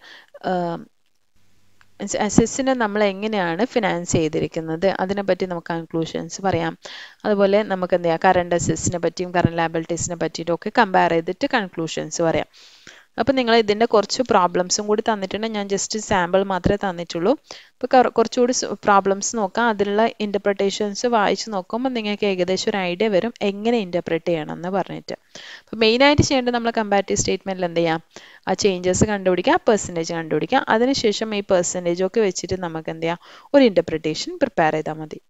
അസറ്റ്സിനെ നമ്മൾ എങ്ങനെയാണ് ഫിനാൻസ് ചെയ്തിരിക്കുന്നത് അതിനെപ്പറ്റി നമുക്ക് കൺക്ലൂഷൻസ് പറയാം അതുപോലെ നമുക്ക് എന്ത് ചെയ്യാം കറണ്ട് അസറ്റ്സിനെ പറ്റിയും കറണ്ട് ലാബിലിറ്റീസിനെ പറ്റിയിട്ടും ഒക്കെ കമ്പയർ ചെയ്തിട്ട് കൺക്ലൂഷൻസ് പറയാം അപ്പം നിങ്ങൾ ഇതിൻ്റെ കുറച്ച് പ്രോബ്ലംസും കൂടി തന്നിട്ടുണ്ട് ഞാൻ ജസ്റ്റ് സാമ്പിൾ മാത്രമേ തന്നിട്ടുള്ളൂ ഇപ്പോൾ കുറച്ചുകൂടി പ്രോബ്ലംസ് നോക്കാം അതിലുള്ള ഇൻ്റർപ്രിട്ടേഷൻസ് വായിച്ച് നോക്കുമ്പോൾ നിങ്ങൾക്ക് ഏകദേശം ഒരു ഐഡിയ വരും എങ്ങനെ ഇൻ്റർപ്രറ്റ് ചെയ്യണം എന്ന് പറഞ്ഞിട്ട് അപ്പോൾ മെയിനായിട്ട് ചെയ്യേണ്ടത് നമ്മൾ കമ്പാരിറ്റീവ് സ്റ്റേറ്റ്മെൻറ്റിൽ എന്ത് ചെയ്യാം ആ ചേഞ്ചസ് കണ്ടുപിടിക്കുക പെർസെൻറ്റേജ് കണ്ടുപിടിക്കുക അതിനുശേഷം ഈ പെർസെൻറ്റേജ് ഒക്കെ വെച്ചിട്ട് നമുക്ക് എന്ത് ചെയ്യാം ഒരു ഇൻ്റർപ്രിട്ടേഷൻ പ്രിപ്പയർ ചെയ്താൽ മതി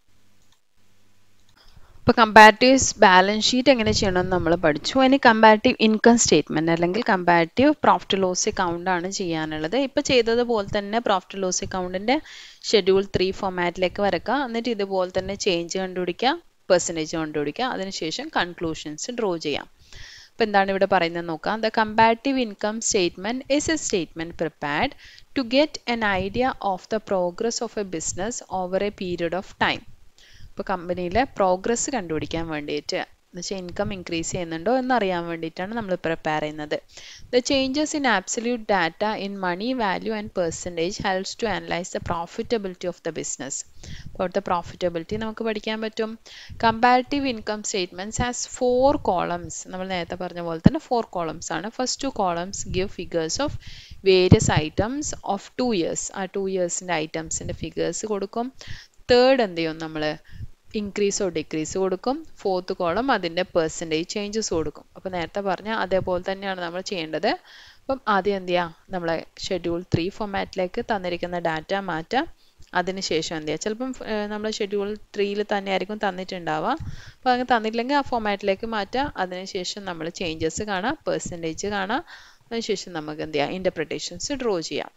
ഇപ്പോൾ കമ്പാരിറ്റീവ് ബാലൻസ് ഷീറ്റ് എങ്ങനെ ചെയ്യണമെന്ന് നമ്മൾ പഠിച്ചു ഇനി കമ്പാരിറ്റീവ് ഇൻകം സ്റ്റേറ്റ്മെൻറ്റ് അല്ലെങ്കിൽ കമ്പാരിറ്റീവ് പ്രോഫിറ്റ് ലോസ് അക്കൗണ്ട് ആണ് ചെയ്യാനുള്ളത് ഇപ്പോൾ ചെയ്തതുപോലെ തന്നെ പ്രോഫിറ്റ് ലോസ് അക്കൗണ്ടിൻ്റെ ഷെഡ്യൂൾ ത്രീ ഫോമാറ്റിലേക്ക് വരക്കുക എന്നിട്ട് ഇതുപോലെ തന്നെ ചേഞ്ച് കണ്ടുപിടിക്കുക പെർസെൻറ്റേജ് കണ്ടുപിടിക്കുക അതിനുശേഷം കൺക്ലൂഷൻസ് ഡ്രോ ചെയ്യാം അപ്പോൾ എന്താണ് ഇവിടെ പറയുന്നത് നോക്കാം the comparative income statement is a statement prepared to get an idea of the progress of a business over a period of time ഇപ്പോൾ കമ്പനിയിലെ പ്രോഗ്രസ് കണ്ടുപിടിക്കാൻ വേണ്ടിയിട്ട് എന്നുവെച്ചാൽ ഇൻകം ഇൻക്രീസ് ചെയ്യുന്നുണ്ടോ എന്നറിയാൻ വേണ്ടിയിട്ടാണ് നമ്മൾ പ്രിപ്പയർ ചെയ്യുന്നത് the changes in absolute data in money value and percentage helps to analyse the profitability of the business അപ്പോൾ അവിടുത്തെ പ്രോഫിറ്റബിലിറ്റി നമുക്ക് പഠിക്കാൻ പറ്റും comparative income statements has four columns നമ്മൾ നേരത്തെ പറഞ്ഞ പോലെ തന്നെ ഫോർ കോളംസ് ആണ് first two columns give figures of various items of two years ആ ടു ഇയേഴ്സിൻ്റെ ഐറ്റംസിൻ്റെ ഫിഗേഴ്സ് കൊടുക്കും തേർഡ് എന്ത് ചെയ്യും നമ്മൾ ഇൻക്രീസോ ഡിക്രീസ് കൊടുക്കും ഫോർത്ത് കോളം അതിൻ്റെ പെർസെൻറ്റേജ് ചേഞ്ചസ് കൊടുക്കും അപ്പോൾ നേരത്തെ പറഞ്ഞ അതേപോലെ തന്നെയാണ് നമ്മൾ ചെയ്യേണ്ടത് അപ്പം ആദ്യം എന്ത് ചെയ്യുക നമ്മളെ ഷെഡ്യൂൾ ത്രീ ഫോമാറ്റിലേക്ക് തന്നിരിക്കുന്ന ഡാറ്റ മാറ്റാം അതിനുശേഷം എന്ത് ചെയ്യുക ചിലപ്പം നമ്മൾ ഷെഡ്യൂൾ ത്രീയിൽ തന്നെ ആയിരിക്കും തന്നിട്ടുണ്ടാവുക അപ്പോൾ അങ്ങനെ തന്നിട്ടില്ലെങ്കിൽ ആ ഫോമാറ്റിലേക്ക് മാറ്റുക അതിനുശേഷം നമ്മൾ ചേഞ്ചസ് കാണാം പെർസെൻറ്റേജ് കാണാം അതിനുശേഷം നമുക്ക് എന്ത് ചെയ്യാം ഇൻ്റർപ്രിട്ടേഷൻസ് ഡ്രോ ചെയ്യാം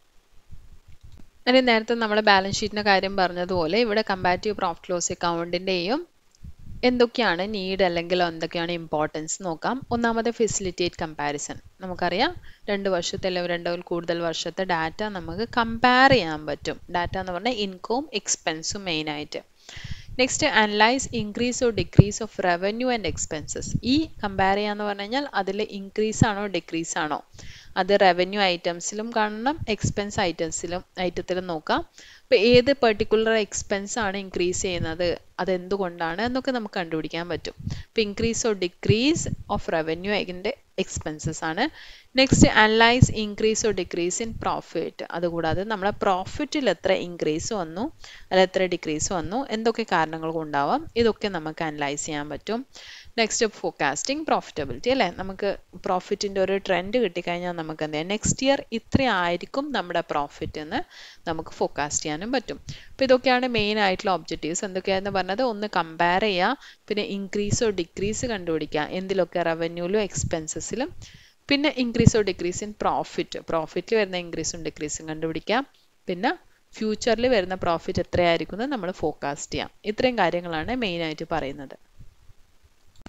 ഇനി നേരത്തെ നമ്മൾ ബാലൻസ് ഷീറ്റിൻ്റെ കാര്യം പറഞ്ഞതുപോലെ ഇവിടെ കമ്പാരിറ്റീവ് പ്രോഫിറ്റ് ലോസ് അക്കൗണ്ടിൻ്റെയും എന്തൊക്കെയാണ് നീഡ് അല്ലെങ്കിൽ എന്തൊക്കെയാണ് ഇമ്പോർട്ടൻസ് നോക്കാം ഒന്നാമത് ഫെസിലിറ്റേറ്റ് കമ്പാരിസൺ നമുക്കറിയാം രണ്ട് വർഷത്തെ അല്ലെങ്കിൽ രണ്ടോ കൂടുതൽ വർഷത്തെ ഡാറ്റ നമുക്ക് കമ്പയർ ചെയ്യാൻ പറ്റും ഡാറ്റ എന്ന് പറഞ്ഞാൽ ഇൻകവും എക്സ്പെൻസും മെയിനായിട്ട് next analyse increase or decrease of revenue and expenses ഈ കമ്പയർ ചെയ്യാന്ന് പറഞ്ഞു കഴിഞ്ഞാൽ അതിൽ ഇൻക്രീസ് ആണോ ഡിക്രീസ് ആണോ അത് റവന്യൂ ഐറ്റംസിലും കാണണം എക്സ്പെൻസ് ഐറ്റംസിലും ഐറ്റത്തിലും നോക്കാം അപ്പോൾ ഏത് പെർട്ടിക്കുലർ എക്സ്പെൻസ് ആണ് ഇൻക്രീസ് ചെയ്യുന്നത് അതെന്തുകൊണ്ടാണ് എന്നൊക്കെ നമുക്ക് കണ്ടുപിടിക്കാൻ പറ്റും ഇപ്പോൾ increase or decrease of revenue അതിൻ്റെ എക്സ്പെൻസസ് ആണ് next analyse increase or decrease in profit അതുകൂടാതെ നമ്മളെ പ്രോഫിറ്റിൽ എത്ര ഇൻക്രീസ് വന്നു അല്ല എത്ര ഡിക്രീസ് വന്നു എന്തൊക്കെ കാരണങ്ങൾ കൊണ്ടാവാം ഇതൊക്കെ നമുക്ക് അനലൈസ് ചെയ്യാൻ പറ്റും നെക്സ്റ്റ് ഫോക്കാസ്റ്റിംഗ് പ്രോഫിറ്റബിലിറ്റി അല്ലേ നമുക്ക് പ്രോഫിറ്റിൻ്റെ ഒരു ട്രെൻഡ് കിട്ടിക്കഴിഞ്ഞാൽ നമുക്ക് എന്ത് ചെയ്യാം നെക്സ്റ്റ് ഇയർ ഇത്രയായിരിക്കും നമ്മുടെ പ്രോഫിറ്റ് എന്ന് നമുക്ക് ഫോക്കാസ്റ്റ് ചെയ്യാനും പറ്റും അപ്പോൾ ഇതൊക്കെയാണ് മെയിൻ ആയിട്ടുള്ള ഒബ്ജക്റ്റീവ്സ് എന്തൊക്കെയാണെന്ന് പറഞ്ഞത് ഒന്ന് കമ്പയർ ചെയ്യുക പിന്നെ ഇൻക്രീസോ ഡിക്രീസ് കണ്ടുപിടിക്കുക എന്തിലൊക്കെ റവന്യൂലും എക്സ്പെൻസസിലും പിന്നെ ഇൻക്രീസോ ഡിക്രീസ് ഇൻ പ്രോഫിറ്റ് പ്രോഫിറ്റിൽ വരുന്ന ഇൻക്രീസും ഡിക്രീസും കണ്ടുപിടിക്കാം പിന്നെ ഫ്യൂച്ചറിൽ വരുന്ന പ്രോഫിറ്റ് എത്രയായിരിക്കും എന്ന് നമ്മൾ ഫോക്കാസ്റ്റ് ചെയ്യാം ഇത്രയും കാര്യങ്ങളാണ് മെയിനായിട്ട് പറയുന്നത്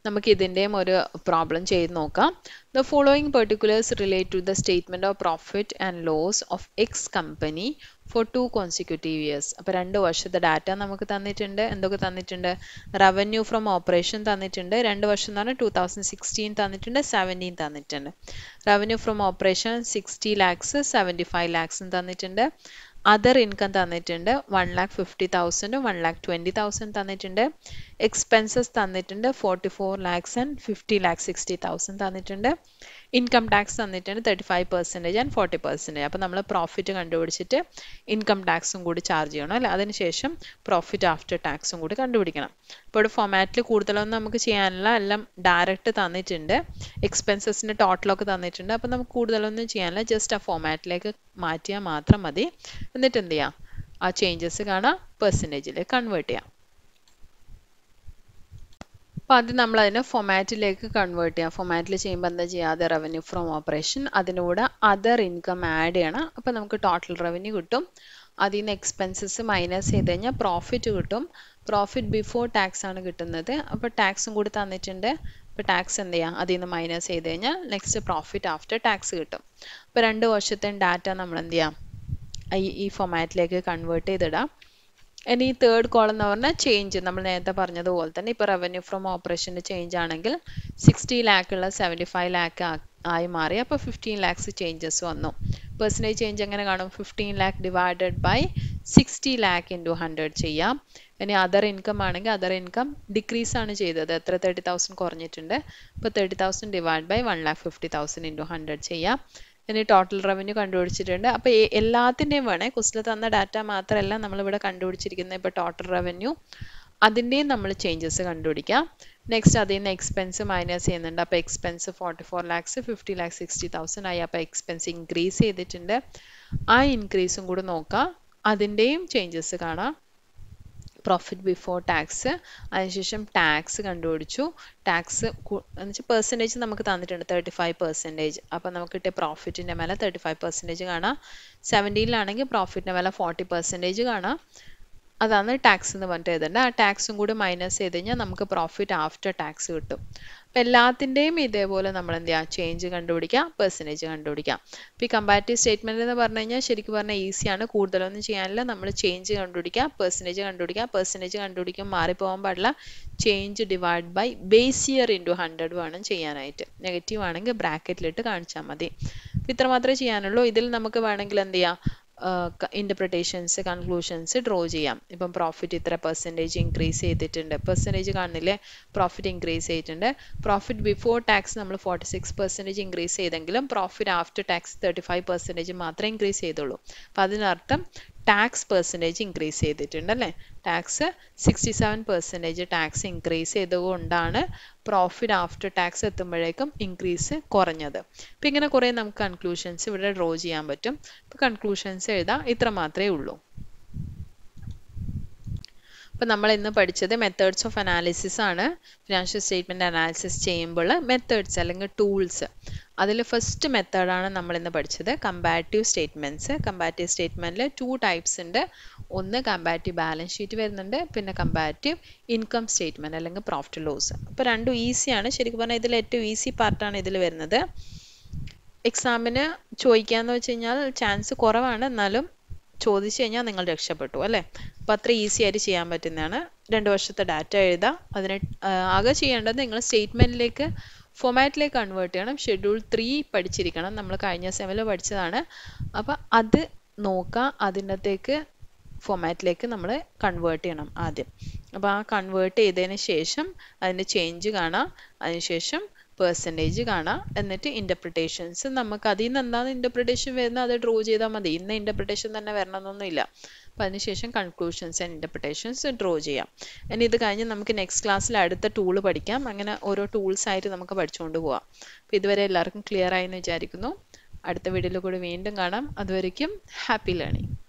നമുക്ക് ഇതിൻ്റെയും ഒരു പ്രോബ്ലം ചെയ്ത് നോക്കാം the following particulars relate to the statement of profit and loss of X company for two consecutive years അപ്പോൾ രണ്ട് വർഷത്തെ ഡാറ്റ നമുക്ക് തന്നിട്ടുണ്ട് എന്തൊക്കെ തന്നിട്ടുണ്ട് റവന്യൂ ഫ്രം ഓപ്പറേഷൻ തന്നിട്ടുണ്ട് രണ്ട് വർഷം എന്ന് പറഞ്ഞാൽ ടൂ തൗസൻഡ് സിക്സ്റ്റീൻ തന്നിട്ടുണ്ട് സെവൻറ്റീൻ തന്നിട്ടുണ്ട് revenue from operation sixty lakhs seventy five ലാക്സും തന്നിട്ടുണ്ട് അതർ ഇൻകം തന്നിട്ടുണ്ട് വൺ ലാക്ക് ഫിഫ്റ്റി തൗസൻഡും വൺ ലാക്ക് ട്വൻറ്റി തൗസൻഡ് തന്നിട്ടുണ്ട് എക്സ്പെൻസസ് തന്നിട്ടുണ്ട് forty four lakhs and fifty lakh sixty thousand തന്നിട്ടുണ്ട് ഇൻകം ടാക്സ് തന്നിട്ടുണ്ട് thirty five percentage and forty percentage അപ്പോൾ നമ്മൾ പ്രോഫിറ്റ് കണ്ടുപിടിച്ചിട്ട് ഇൻകം ടാക്സും കൂടി ചാർജ് ചെയ്യണം അല്ലേ അതിനുശേഷം പ്രോഫിറ്റ് ആഫ്റ്റർ ടാക്സും കൂടി കണ്ടുപിടിക്കണം ഇപ്പോൾ ഇവിടെ ഫോമാറ്റിൽ കൂടുതലൊന്നും നമുക്ക് ചെയ്യാനില്ല എല്ലാം ഡയറക്റ്റ് തന്നിട്ടുണ്ട് എക്സ്പെൻസസിൻ്റെ ടോട്ടലൊക്കെ തന്നിട്ടുണ്ട് അപ്പോൾ നമുക്ക് കൂടുതലൊന്നും ചെയ്യാനില്ല ജസ്റ്റ് ആ ഫോമാറ്റിലേക്ക് മാറ്റിയാൽ മാത്രം മതി എന്നിട്ട് എന്ത് ചെയ്യാം ആ ചേഞ്ചസ് കാണാം പെർസെൻറ്റേജിലേക്ക് കൺവേർട്ട് ചെയ്യാം അപ്പോൾ ആദ്യം നമ്മൾ അതിനെ ഫൊമാറ്റിലേക്ക് കൺവേർട്ട് ചെയ്യാം ഫൊമാറ്റിൽ ചെയ്യുമ്പോൾ എന്താ ചെയ്യാതെ റവന്യൂ ഫ്രം ഓപ്പറേഷൻ അതിൻ്റെ കൂടെ അതർ ഇൻകം ആഡ് ചെയ്യണം അപ്പോൾ നമുക്ക് ടോട്ടൽ റവന്യൂ കിട്ടും അതിൽ നിന്ന് എക്സ്പെൻസസ് മൈനസ് ചെയ്ത് കഴിഞ്ഞാൽ പ്രോഫിറ്റ് കിട്ടും പ്രോഫിറ്റ് ബിഫോർ ടാക്സ് ആണ് കിട്ടുന്നത് അപ്പോൾ ടാക്സും കൂടി തന്നിട്ടുണ്ട് അപ്പോൾ ടാക്സ് എന്ത് ചെയ്യാം അതിൽ നിന്ന് മൈനസ് ചെയ്ത് കഴിഞ്ഞാൽ നെക്സ്റ്റ് പ്രോഫിറ്റ് ആഫ്റ്റർ ടാക്സ് കിട്ടും അപ്പോൾ രണ്ട് വർഷത്തെ ഡാറ്റ നമ്മൾ എന്ത് ചെയ്യാം ഈ ഈ ഫൊമാറ്റിലേക്ക് കൺവേർട്ട് ചെയ്തിടാം ഇനി ഈ തേർഡ് കോളം എന്ന് പറഞ്ഞാൽ ചേഞ്ച് നമ്മൾ നേരത്തെ പറഞ്ഞതുപോലെ തന്നെ ഇപ്പോൾ റവന്യൂ ഫ്രം ഓപ്പറേഷൻ്റെ ചേഞ്ച് ആണെങ്കിൽ സിക്സ്റ്റി ലാക്ക് ഉള്ള സെവൻറ്റി ഫൈവ് ലാക്ക് ആയി മാറി അപ്പോൾ ഫിഫ്റ്റീൻ ലാക്സ് ചേഞ്ചസ് വന്നു പെർസെൻറ്റേജ് ചേഞ്ച് എങ്ങനെ കാണും fifteen lakh divided by sixty lakh into hundred ചെയ്യാം ഇനി അതർ ഇൻകം ആണെങ്കിൽ അതർ ഇൻകം ഡിക്രീസ് ആണ് ചെയ്തത് എത്ര തേർട്ടി തൗസൻഡ് കുറഞ്ഞിട്ടുണ്ട് ഇപ്പോൾ thirty thousand divide by one lakh fifty thousand into hundred ചെയ്യാം ഇനി ടോട്ടൽ റവന്യൂ കണ്ടുപിടിച്ചിട്ടുണ്ട് അപ്പോൾ എല്ലാത്തിൻ്റെയും വേണേ കുസ്റ്റിൽ തന്ന ഡാറ്റ മാത്രമല്ല നമ്മളിവിടെ കണ്ടുപിടിച്ചിരിക്കുന്നത് ഇപ്പോൾ ടോട്ടൽ റവന്യൂ അതിൻ്റെയും നമ്മൾ ചേഞ്ചസ് കണ്ടുപിടിക്കാം നെക്സ്റ്റ് അതിൽ നിന്ന് എക്സ്പെൻസ് മൈനസ് ചെയ്യുന്നുണ്ട് അപ്പോൾ expense forty four lakhs fifty lakhs sixty thousand ആയി അപ്പോൾ എക്സ്പെൻസ് ഇൻക്രീസ് ചെയ്തിട്ടുണ്ട് ആ ഇൻക്രീസും കൂടി നോക്കാം അതിൻ്റെയും ചേഞ്ചസ് കാണാം പ്രോഫിറ്റ് ബിഫോർ ടാക്സ് അതിനുശേഷം ടാക്സ് കണ്ടുപിടിച്ചു ടാക്സ് എന്ന് വെച്ചാൽ പെർസെൻറ്റേജ് നമുക്ക് തന്നിട്ടുണ്ട് തേർട്ടി ഫൈവ് പെർസെൻറ്റേജ് അപ്പോൾ നമുക്ക് കിട്ടിയ പ്രോഫിറ്റിൻ്റെ മേലെ തേർട്ടി ഫൈവ് പെർസെൻറ്റേജ് കാണാം സെവൻറ്റീനിലാണെങ്കിൽ പ്രോഫിറ്റിൻ്റെ മേലെ ഫോർട്ടി പെർസെൻറ്റേജ് കാണാം അതാണ് ടാക്സ് എന്ന് പറഞ്ഞിട്ട് എഴുതേണ്ടത് ആ ടാക്സും കൂടി മൈനസ് ചെയ്ത് കഴിഞ്ഞാൽ നമുക്ക് പ്രോഫിറ്റ് ആഫ്റ്റർ ടാക്സ് കിട്ടും അപ്പം എല്ലാത്തിൻ്റെയും ഇതേപോലെ നമ്മൾ എന്ത് ചെയ്യുക ചേഞ്ച് കണ്ടുപിടിക്കാം പെർസെൻറ്റേജ് കണ്ടുപിടിക്കാം അപ്പോൾ ഈ കമ്പാരിറ്റീവ് സ്റ്റേറ്റ്മെൻറ്റ് എന്ന് പറഞ്ഞു കഴിഞ്ഞാൽ ശരിക്കും പറഞ്ഞാൽ ഈസിയാണ് കൂടുതലൊന്നും ചെയ്യാനില്ല നമ്മൾ ചേഞ്ച് കണ്ടുപിടിക്കുക പെർസെൻറ്റേജ് കണ്ടുപിടിക്കുക പെർസെൻറ്റേജ് കണ്ടുപിടിക്കും മാറിപ്പോകാൻ പാടില്ല change divide by base year into hundred വേണം ചെയ്യാനായിട്ട് നെഗറ്റീവ് ആണെങ്കിൽ ബ്രാക്കറ്റിലിട്ട് കാണിച്ചാൽ മതി അപ്പോൾ ഇത്ര മാത്രമേ ചെയ്യാനുള്ളൂ ഇതിൽ നമുക്ക് വേണമെങ്കിൽ എന്ത് ചെയ്യാം ഇൻ്റർപ്രിട്ടേഷൻസ് കൺക്ലൂഷൻസ് ഡ്രോ ചെയ്യാം ഇപ്പം പ്രോഫിറ്റ് ഇത്ര പെർസെൻറ്റേജ് ഇൻക്രീസ് ചെയ്തിട്ടുണ്ട് പെർസെൻറ്റേജ് കാണുന്നില്ലേ പ്രോഫിറ്റ് ഇൻക്രീസ് ചെയ്തിട്ടുണ്ട് പ്രോഫിറ്റ് ബിഫോർ ടാക്സ് നമ്മൾ ഫോർട്ടി സിക്സ് പെർസെൻറ്റേജ് ഇൻക്രീസ് ചെയ്തെങ്കിലും profit after tax thirty five percentage മാത്രമേ ഇൻക്രീസ് ചെയ്തുള്ളൂ അപ്പോൾ അതിനർത്ഥം ടാക്സ് പെർസെൻറ്റേജ് ഇൻക്രീസ് ചെയ്തിട്ടുണ്ട് അല്ലേ tax sixty seven percentage tax increase ചെയ്തുകൊണ്ടാണ് പ്രോഫിറ്റ് ആഫ്റ്റർ ടാക്സ് എത്തുമ്പോഴേക്കും ഇൻക്രീസ് കുറഞ്ഞത് അപ്പം ഇങ്ങനെ കുറേ നമുക്ക് കൺക്ലൂഷൻസ് ഇവിടെ ഡ്രോ ചെയ്യാൻ പറ്റും അപ്പോൾ കൺക്ലൂഷൻസ് എഴുതാം ഇത്ര മാത്രമേ ഉള്ളൂ അപ്പോൾ നമ്മൾ ഇന്ന് പഠിച്ചത് മെത്തേഡ്സ് ഓഫ് അനാലിസിസ് ആണ് ഫിനാൻഷ്യൽ സ്റ്റേറ്റ്മെൻറ്റ് അനാലിസിസ് ചെയ്യുമ്പോൾ മെത്തേഡ്സ് അല്ലെങ്കിൽ ടൂൾസ് അതിൽ ഫസ്റ്റ് മെത്തേഡാണ് നമ്മൾ ഇന്ന് പഠിച്ചത് കമ്പാരിറ്റീവ് സ്റ്റേറ്റ്മെൻറ്റ്സ് കമ്പാരിറ്റീവ് സ്റ്റേറ്റ്മെൻറ്റിൽ ടു ടൈപ്സ് ഉണ്ട് ഒന്ന് കമ്പാരിറ്റീവ് ബാലൻസ് ഷീറ്റ് വരുന്നുണ്ട് പിന്നെ കമ്പാരിറ്റീവ് ഇൻകം സ്റ്റേറ്റ്മെൻറ്റ് അല്ലെങ്കിൽ പ്രോഫിറ്റ് ലോസ് അപ്പോൾ രണ്ടും ഈസിയാണ് ശരിക്കും പറഞ്ഞാൽ ഇതിൽ ഏറ്റവും ഈസി പാർട്ടാണ് ഇതിൽ വരുന്നത് എക്സാമിന് ചോദിക്കാന്ന് വെച്ച് കഴിഞ്ഞാൽ ചാൻസ് കുറവാണ് എന്നാലും ചോദിച്ചു കഴിഞ്ഞാൽ നിങ്ങൾ രക്ഷപ്പെട്ടു അല്ലേ അപ്പോൾ അത്ര ഈസി ആയിട്ട് ചെയ്യാൻ പറ്റുന്നതാണ് രണ്ട് വർഷത്തെ ഡാറ്റ എഴുതാം അതിന് ആകെ ചെയ്യേണ്ടത് നിങ്ങൾ സ്റ്റേറ്റ്മെൻറ്റിലേക്ക് ഫോമാറ്റിലേക്ക് കൺവേർട്ട് ചെയ്യണം ഷെഡ്യൂൾ ത്രീ പഠിച്ചിരിക്കണം നമ്മൾ കഴിഞ്ഞ സെമിൽ പഠിച്ചതാണ് അപ്പോൾ അത് നോക്കുക അതിനകത്തേക്ക് ഫോമാറ്റിലേക്ക് നമ്മൾ കൺവേർട്ട് ചെയ്യണം ആദ്യം അപ്പോൾ ആ കൺവേർട്ട് ചെയ്തതിന് ശേഷം അതിൻ്റെ ചേഞ്ച് കാണാം അതിനുശേഷം പെർസെൻറ്റേജ് കാണാം എന്നിട്ട് ഇൻ്റർപ്രിട്ടേഷൻസ് നമുക്ക് അതിൽ നിന്ന് എന്താണ് ഇൻ്റർപ്രിട്ടേഷൻ വരുന്നത് അത് ഡ്രോ ചെയ്താൽ മതി ഇന്ന ഇൻ്റർപ്രിട്ടേഷൻ തന്നെ വരണമെന്നൊന്നുമില്ല അപ്പോൾ അതിനുശേഷം കൺക്ലൂഷൻസ് ആൻഡ് ഇൻ്റർപ്രിട്ടേഷൻസ് ഡ്രോ ചെയ്യാം ഇനി ഇത് കഴിഞ്ഞ് നമുക്ക് നെക്സ്റ്റ് ക്ലാസ്സിൽ അടുത്ത ടൂൾ പഠിക്കാം അങ്ങനെ ഓരോ ടൂൾസ് ആയിട്ട് നമുക്ക് പഠിച്ചുകൊണ്ട് പോവാം അപ്പോൾ ഇതുവരെ എല്ലാവർക്കും ക്ലിയർ ആയി എന്ന് വിചാരിക്കുന്നു അടുത്ത വീഡിയോയിൽ കൂടി വീണ്ടും കാണാം അതുവരയ്ക്കും ഹാപ്പി ലേണിംഗ്